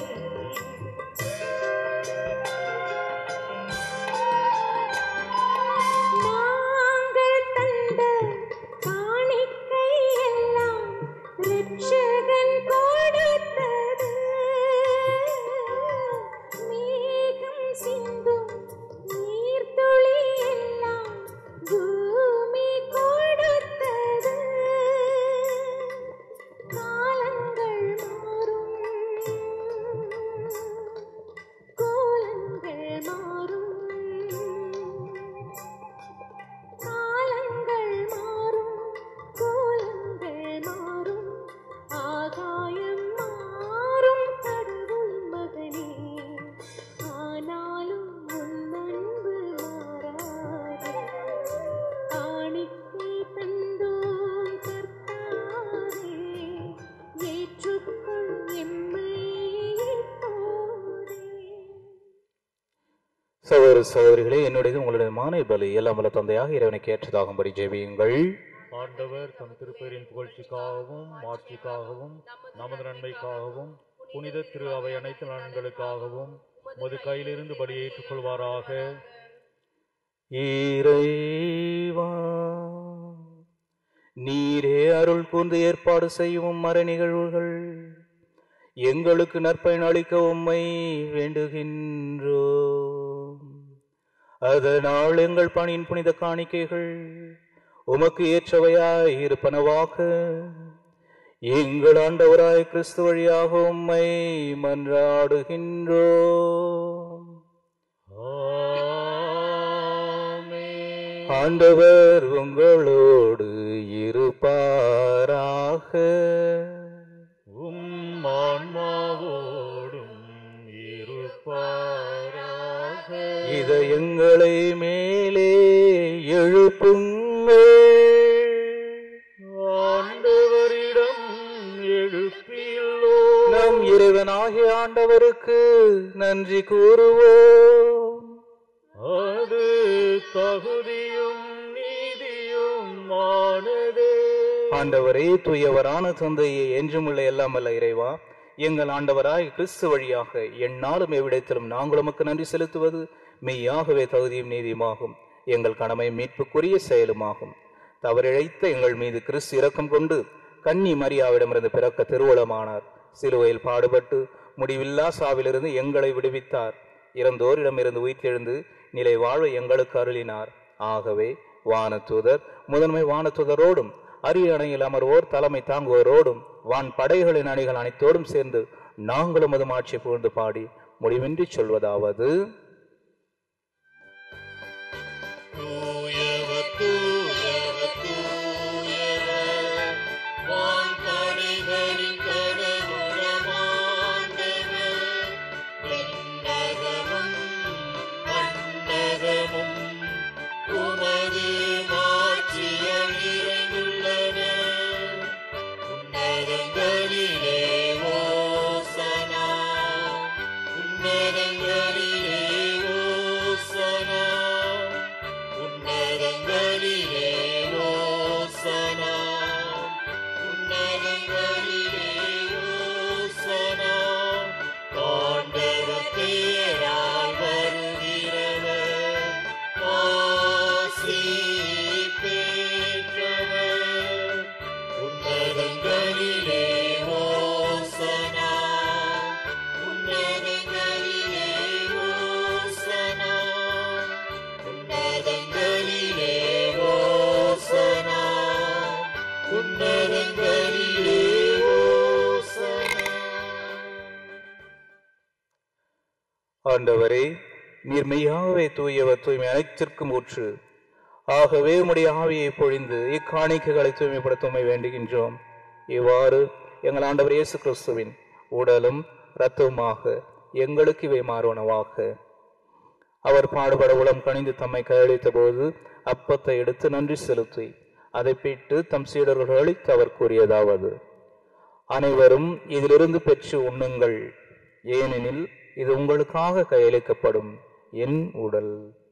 நாங்கள் தந்த காணிக்கை எல்லாம் இரட்சகன் கொடுத்தது மேகம் சிந்தும் நீர்த்துளி எல்லாம் பூமி கொடுத்தது காலங்கள் மாறும் கோலங்கள் மாறும் காலங்கள் மாறும் கோலங்கள் மாறும் ஆகாயம் மாறும் கடவுள் மகனே ஆனாலும் உன் அன்பு மாறாது காணிக்கை தந்தோம் கர்த்தாவே ஏற்றுக்கொள் எம்மை இப்போதே சகோதர சகோதரிகளே என்னுடைய உங்களுடைய மானை பலி எல்லாம் வல்ல தந்தையாக இறைவனுக்கு ஏற்றதாகும்படி ஜெபியுங்கள் ஆண்டவர் தம் திருப்பெயரின் புகழ்ச்சிக்காகவும் மாட்சிக்காகவும் நமது நன்மைக்காகவும் புனித திரு அவை அனைத்து நலன்களுக்காகவும் உமது கையிலிருந்து படி ஏற்றுக்கொள்வாராக இறைவா நீரே அருள் கூர்ந்து ஏற்பாடு செய்யும் மர நிகழ்வுகள் எங்களுக்கு நற்பயன் அளிக்க உம்மை வேண்டுகின்றோம் அதனால் எங்கள் பணியின் புனித காணிக்கைகள் உமக்கு ஏற்றவையாய் இருப்பனவாக எங்கள் ஆண்டவராய் கிறிஸ்து வழியாக உம்மை மன்றாடுகின்றோம் ஆண்டவர் உங்களோடு இருப்பாராக உம் ஆன்மாவோடும் இருப்பாராக இதயங்களை மேலே எழுப்புங்கள் ஆண்டவரிடம் எழுப்பியுள்ளோ நம் இறைவனாகிய ஆண்டவருக்கு நன்றி கூறுவோம் அது தகுதியும் நீதியும் ஆனதே ஆண்டவரே தூயவரான தந்தையே என்றுமுள்ள எல்லாம் அல்ல இறைவா எங்கள் ஆண்டவராய் கிறிஸ்து வழியாக எந்நாளும் எவ்விடத்திலும் நாங்கள் உமக்கு நன்றி செலுத்துவது மெய்யாகவே தகுதியும் நீதியுமாகும் எங்கள் கடமை மீட்புக்குரிய செயலுமாகும் தவறிழைத்த எங்கள் மீது கிறிஸ்து இரக்கம் கொண்டு கன்னி மரியாவிடமிருந்து பிறக்க திருவுளமானார் சிலுவையில் பாடுபட்டு முடிவில்லா சாவிலிருந்து எங்களை விடுவித்தார் இறந்தோரிடமிருந்து உயிர்த்தெழுந்து நிலை வாழ எங்களுக்கு அருளினார் ஆகவே வானதூதர் முதன்மை வானதூதரோடும் அரிய அணையில் அமர்வோர் தலைமை தாங்குவோரோடும் வான் படைகளின் அணிகள் அனைத்தோடும் சேர்ந்து நாங்களும் அது ஆட்சி புகழ்ந்து பாடி முடிவின்றி சொல்வதாவது தூயவர் தூயவர் தூயவர் வான்படைகளின் கடவுளமாண்டவர் விண்ணகமும் மண்ணகமும் உமது மாட்சியால் நிறைந்துள்ளன உன்னதங்களிலே ஓசனா உன்னதங்களிலே ஓசனா உன்னதங்களிலே ஓசனா உன்னதங்களிலே ஓசனா ஆண்டவர் பெயரால் வருகிறவர் ஆசி பெற்றவர் உன்னதங்களிலே ஓசனா உன்னதங்களிலே ஓசனா உன்னதங்களிலே ஓசனா உன்னதங்களிலே ஓசனா ஆண்டவரே நீர் மெய்யாகவே தூயவர் தூய்மை அனைத்திற்கும் ஊற்று ஆகவே உம்முடைய ஆவியை பொழிந்து இக்காணிக்கைகளை தூய்மைப்படுத்த வேண்டுகின்றோம் இவ்வாறு எங்கள் ஆண்டவர் இயேசு கிறிஸ்துவின் உடலும் இரத்தவுமாக எங்களுக்கு இவை மாறுவனவாக அவர் பாடுபட உளம் கணிந்து தம்மை கையளித்த போது அப்பத்தை எடுத்து நன்றி செலுத்தி அதை பிட்டு தம் சீடர்கள் அளித்து அவர் கூறியதாவது அனைவரும் இதிலிருந்து பெற்று உண்ணுங்கள் ஏனெனில் இது உங்களுக்காக கையளிக்கப்படும் என் உடல்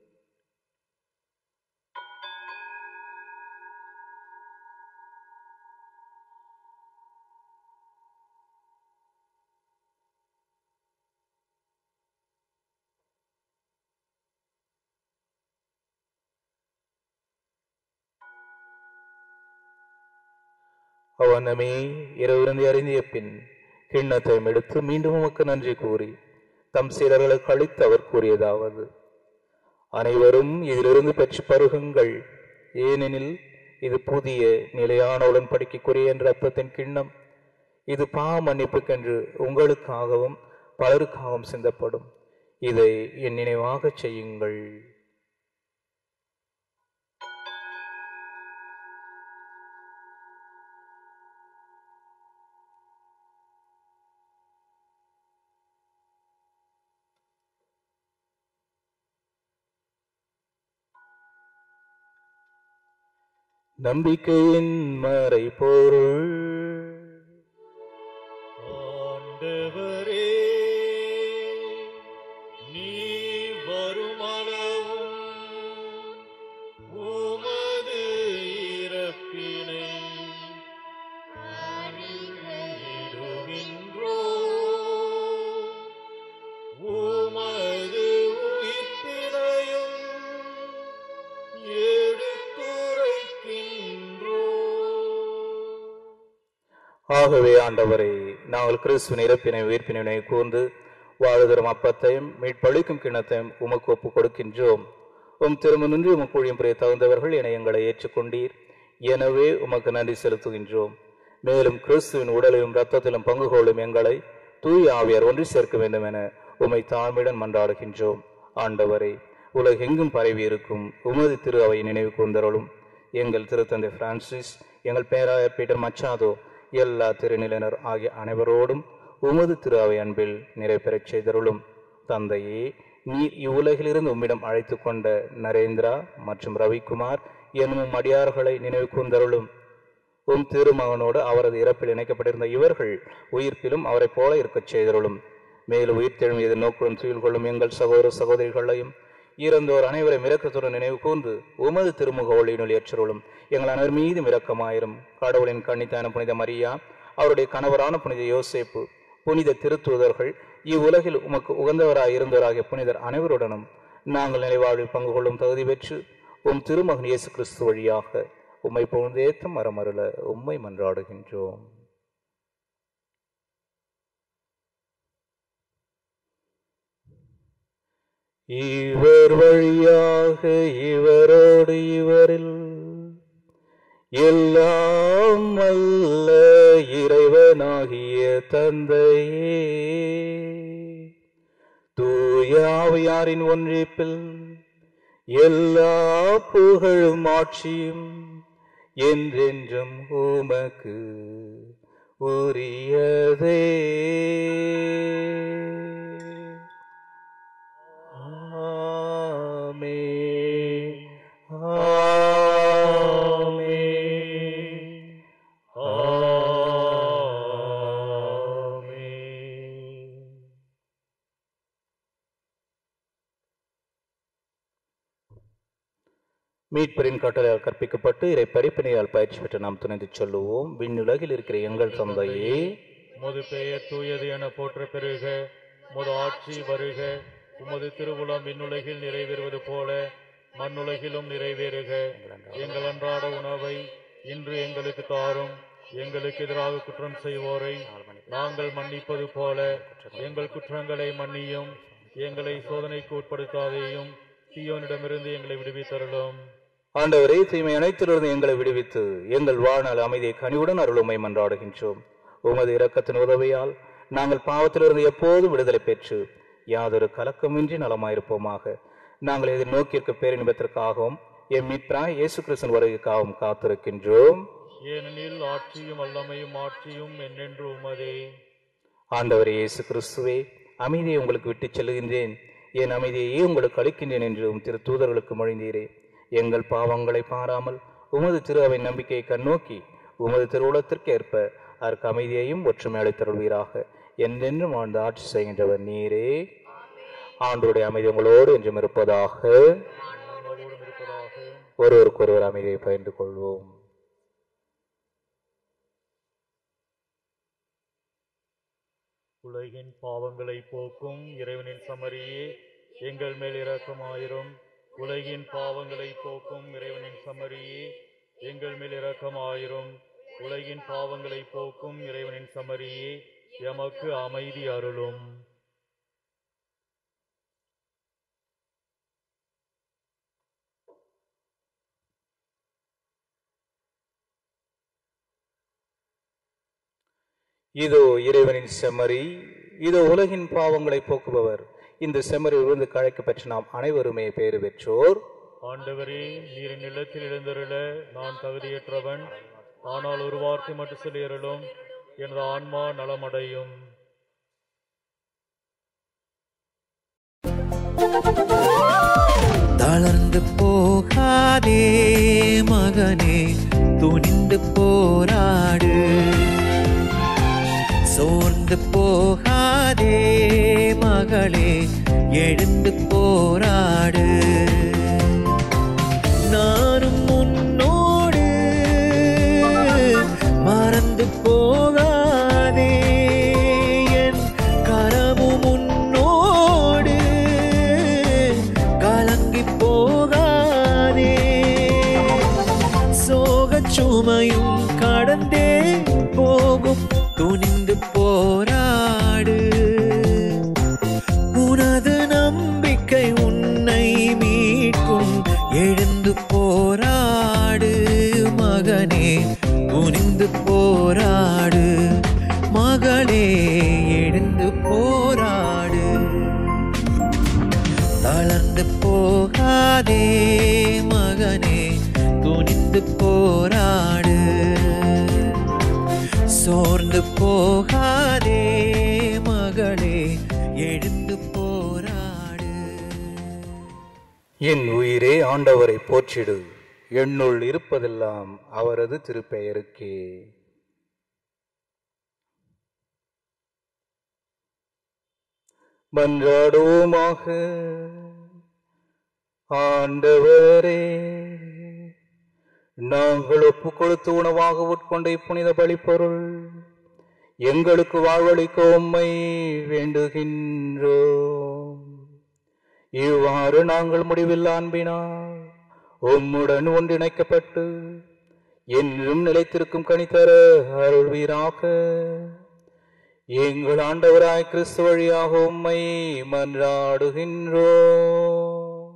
அவனமே இரவிருந்து அறிந்திய பின் கிண்ணத்தையும் எடுத்து மீண்டும் உமக்கு நன்றி கூறி தம் சீடர்களுக்கு அளித்து அவர் கூறியதாவது அனைவரும் இதிலிருந்து பெற்று பருகுங்கள் ஏனெனில் இது புதிய நிலையான உடன்படிக்கைக்குரிய என்ற ரத்தத்தின் கிண்ணம் இது பாவ மன்னிப்புக்கென்று உங்களுக்காகவும் பலருக்காகவும் சிந்தப்படும் இதை என் நினைவாகச் செய்யுங்கள் நம்பிக்கையின் மறைபொருள் ஆண்டவரே நீ வருமளவும் உமது இறப்பினை அறிக்கையிடுகின்றோ உமது உயிர்ப்பினையும் ஆகவே ஆண்டவரே நாங்கள் கிறிஸ்துவின் இறப்பினை உயிர்ப்பினை கூர்ந்து வாழுதரும் அப்பத்தையும் மீட்பளிக்கும் கிண்ணத்தையும் உமக்கு ஒப்பு கொடுக்கின்றோம் உம் திரும்ப நின்று உமக்கு ஊழியம் புரிய தகுந்தவர்கள் என எங்களை ஏற்றுக்கொண்டீர் எனவே உமக்கு நன்றி செலுத்துகின்றோம் மேலும் கிறிஸ்துவின் உடலிலும் இரத்தத்திலும் பங்கு கொள்ளும் எங்களை தூய ஆவியார் ஒன்றி சேர்க்க வேண்டும் என உமை தாழ்மையுடன் மன்றாடுகின்றோம் ஆண்டவரே உலகெங்கும் பரவி இருக்கும் உமது திரு அவை நினைவு கூர்ந்தருளும் எங்கள் திருத்தந்தை பிரான்சிஸ் எங்கள் பேராயர் பீட்டர் மச்சாதோ எல்லா திருநிலையினர் ஆகிய அனைவரோடும் உமது திரு அவை அன்பில் நிறைவேறச் செய்தருளும் தந்தையே நீர் இவ்வுலகிலிருந்து உம்மிடம் அழைத்து கொண்ட நரேந்திரா மற்றும் ரவிக்குமார் என்னும் அடியார்களை நினைவு கூர்ந்தருளும் உம் திருமகனோடு அவரது இறப்பில் இணைக்கப்பட்டிருந்த இவர்கள் உயிர்ப்பிலும் அவரைப் போல இருக்கச் செய்தருளும் மேலும் உயிர் தெழுமியது நோக்குடன் துயில் கொள்ளும் எங்கள் சகோதர சகோதரிகளையும் இறந்தோர் அனைவரும் இரக்கத்துடன் நினைவு கூர்ந்து உமது திருமுக ஒளியினுள் ஏற்றருளும் எங்கள் அனைவர் மீதும் இரக்கமாயிரும் கடவுளின் கண்ணித்தான புனித மரியா அவருடைய கணவரான புனித யோசேப்பு புனித திருத்தூதர்கள் இவ்வுலகில் உமக்கு உகந்தவராய் இருந்தவராகிய புனிதர் அனைவருடனும் நாங்கள் நினைவாழ்வில் பங்கு கொள்ளும் தகுதி பெற்று உம் திருமகன் இயேசு கிறிஸ்து வழியாக உம்மை புகழ்ந்தேத்தம் மரமருள உம்மை மன்றாடுகின்றோம் இவர் வழியாக இவரோடு இவரில் எல்லாம் அல்ல இறைவனாகிய தந்தையே தூயாவையாரின் ஒன்றிப்பில் எல்லா புகழும் ஆட்சியும் என்றென்றும் உமக்கு உரியதே ஆமென். ஆமென். ஆமென். மீட்பரின் கட்டளையால் கற்பிக்கப்பட்டு இறை படிப்பினையால் பயிற்சி பெற்று நாம் துணைந்து சொல்லுவோம் விண்ணுலகில் இருக்கிற எங்கள் தந்தையே உமது பெயர் தூயது என போற்ற பெருக உமது ஆட்சி வருக உமது திருவுளம் விண்ணுலகில் நிறைவேறுவது போல மண்ணுலகிலும் நிறைவேறுக எங்கள் அன்றாட உணவை இன்று எங்களுக்கு தாரும் எங்களுக்கு எதிராக குற்றம் செய்வோரை நாங்கள் மன்னிப்பது போல எங்கள் குற்றங்களை மன்னியும் எங்களை சோதனைக்கு உட்படுத்தாதேயும் தீயோனிடமிருந்து எங்களை விடுவித்தருளும் ஆண்டவரே தீமை அனைத்திலிருந்து எங்களை விடுவித்து எங்கள் வாழ்நாள் அமைதியை கனிவுடன் அருளுமை மன்றாடுகின்றோம் உமது இரக்கத்தின் உதவியால் நாங்கள் பாவத்திலிருந்து எப்போதும் விடுதலை பெற்று யாதொரு கலக்கமின்றி நலமாயிருப்போமாக நாங்கள் எதிர் நோக்கியிருக்க பேரின்பத்திற்காகவும் எம் மீட்பராய் இயேசு கிறிஸ்தன் வருகைக்காகவும் காத்திருக்கின்றோம் ஏனெனில் ஆட்சியும் வல்லமையும் ஆட்சியும் என்னென்று உமதே ஆண்டவரே இயேசு கிறிஸ்துவே அமைதியை உங்களுக்கு விட்டுச் செல்லுகின்றேன் என் அமைதியையே உங்களுக்கு அளிக்கின்றேன் என்று உம் திரு தூதர்களுக்கு மொழிந்தீரே எங்கள் பாவங்களை பாராமல் உமது திரு அவை நம்பிக்கையை கண்ணோக்கி உமது திருவுளத்திற்கு ஏற்ப அதற்கு அமைதியையும் ஒற்றுமை அளித்தருள்வீராக என்றென்றும் வாழ்ந்து ஆட்சி செய்கின்றவர் நீரே ஆண்டோடைய அமைதி உங்களோடு என்றும் இருப்பதாக உங்களோடும் இருப்பதாக ஒருவருக்கொருவர் அமைதியை பகிர்ந்து கொள்வோம் உலகின் பாவங்களை போக்கும் இறைவனின் சமரியே எங்கள் மேல் இரக்கமாயிரும் உலகின் பாவங்களை போக்கும் இறைவனின் சமரியே எங்கள் மேல் இரக்கமாயிரும் உலகின் பாவங்களை போக்கும் இறைவனின் சமரியே எமக்கு அமைதி அருளும் இதோ இறைவனின் செம்மறி இதோ உலகின் பாவங்களை போக்குபவர் இந்த செம்மறி விழுந்து கழைக்க பெற்ற நாம் அனைவருமே பேறு பெற்றோர் ஆண்டவரே நீர் நிலத்தில் எழுந்தருள நான் தகுதியற்றவன் ஆனால் ஒரு வார்த்தை மட்டும் சொல்லியருளும் எனது ஆன்மா நலமடையும் தளர்ந்து போகாதே மகனே துணிந்து போராடு சோர்ந்து போகாதே மகளே எழுந்து போராடு நானும் உன்னோடு மறந்து போகாதே என் கரமும் உன்னோடு கலங்கி போகாதே சோகச் சுமையும் கடந்தே போகும் போராடு உனது நம்பிக்கை உன்னை மீட்கும் எழுந்து போராடு மகனே துணிந்து போராடு மகளே எழுந்து போராடு தளர்ந்து போகாதே மகனே துணிந்து போராடு சோர்ந்து போகாதே மகளே எழுந்து போராடு என் உயிரே ஆண்டவரை போற்றிடு என்னுள் இருப்பதெல்லாம் அவரது திருப்பெயருக்கே மன்றாடுவோமாக ஆண்டவரே நாங்கள் ஒப்பு கொடுத்து உணவாக உட்கொண்ட இப்புனித பலிப்பொருள் எங்களுக்கு வாழ்வளிக்க உம்மை வேண்டுகின்றோம் இவ்வாறு நாங்கள் முடிவில் அன்பினால் உம்முடன் ஒன்றிணைக்கப்பட்டு என்றும் நிலைத்திருக்கும் கனிதர அருள்வீராக எங்கள் ஆண்டவராய் கிறிஸ்து வழியாக உம்மை மன்றாடுகின்றோம்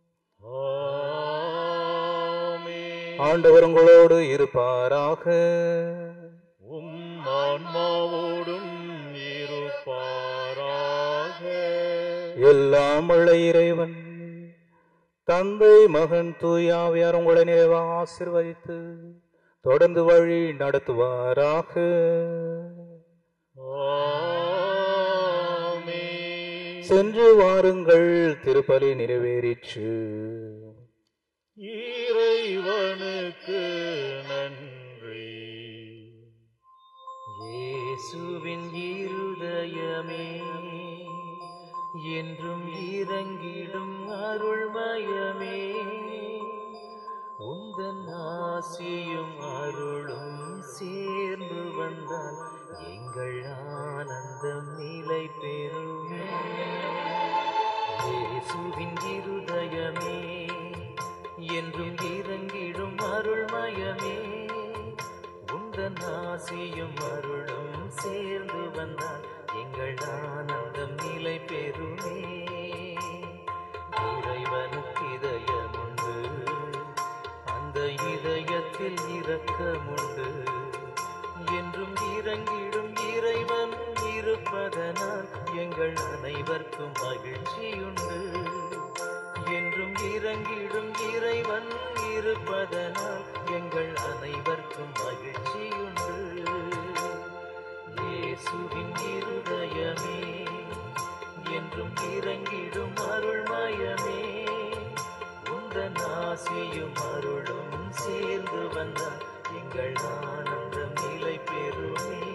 ஆண்டவர் உங்களோடு இருப்பாராக உம் ஆன்மாவோடும் இருப்பாராக எல்லாம் உள்ள இறைவன் தந்தை மகன் தூயாவியார் உங்களை நிறைவாக ஆசிர்வதித்து தொடர்ந்து வழி நடத்துவாராக ஆமென். சென்று வாருங்கள் திருப்பலி நிறைவேறிற்று இறைவனுக்கு நன்றி இயேசுவின் இருதயமே என்றும் இறங்கிடும் அருள்மயமே உந்தன் ஆசியும் அருளும் சேர்ந்து வந்தால் எங்கள் ஆனந்தம் நிலை பெறுமே இயேசுவின் இருதயமே என்றும் இறங்கிடும் அருள்மயமே உந்தன் ஆசியும் அருளும் சேர்ந்து வந்தால் எங்கள் ஆனந்தம் நிலை பெறுமே இறைவனுக்கு இதயமுண்டு அந்த இதயத்தில் இரக்கமுண்டு என்றும் இறங்கிடும் இறைவன் இருப்பதனால் எங்கள் அனைவருக்கும் மகிழ்ச்சியுண்டு என்றும் இறங்கிடும் இறைவன் இருப்பதனால் எங்கள் அனைவருக்கும் மகிழ்ச்சியுண்டு இயேசுவின் இருதயமே என்றும் இறங்கிடும் அருள்மயமே உந்தன் ஆசையும் அருளும் சேர்ந்து வந்தால் எங்கள் ஆனந்தம் நிலை பெறுமே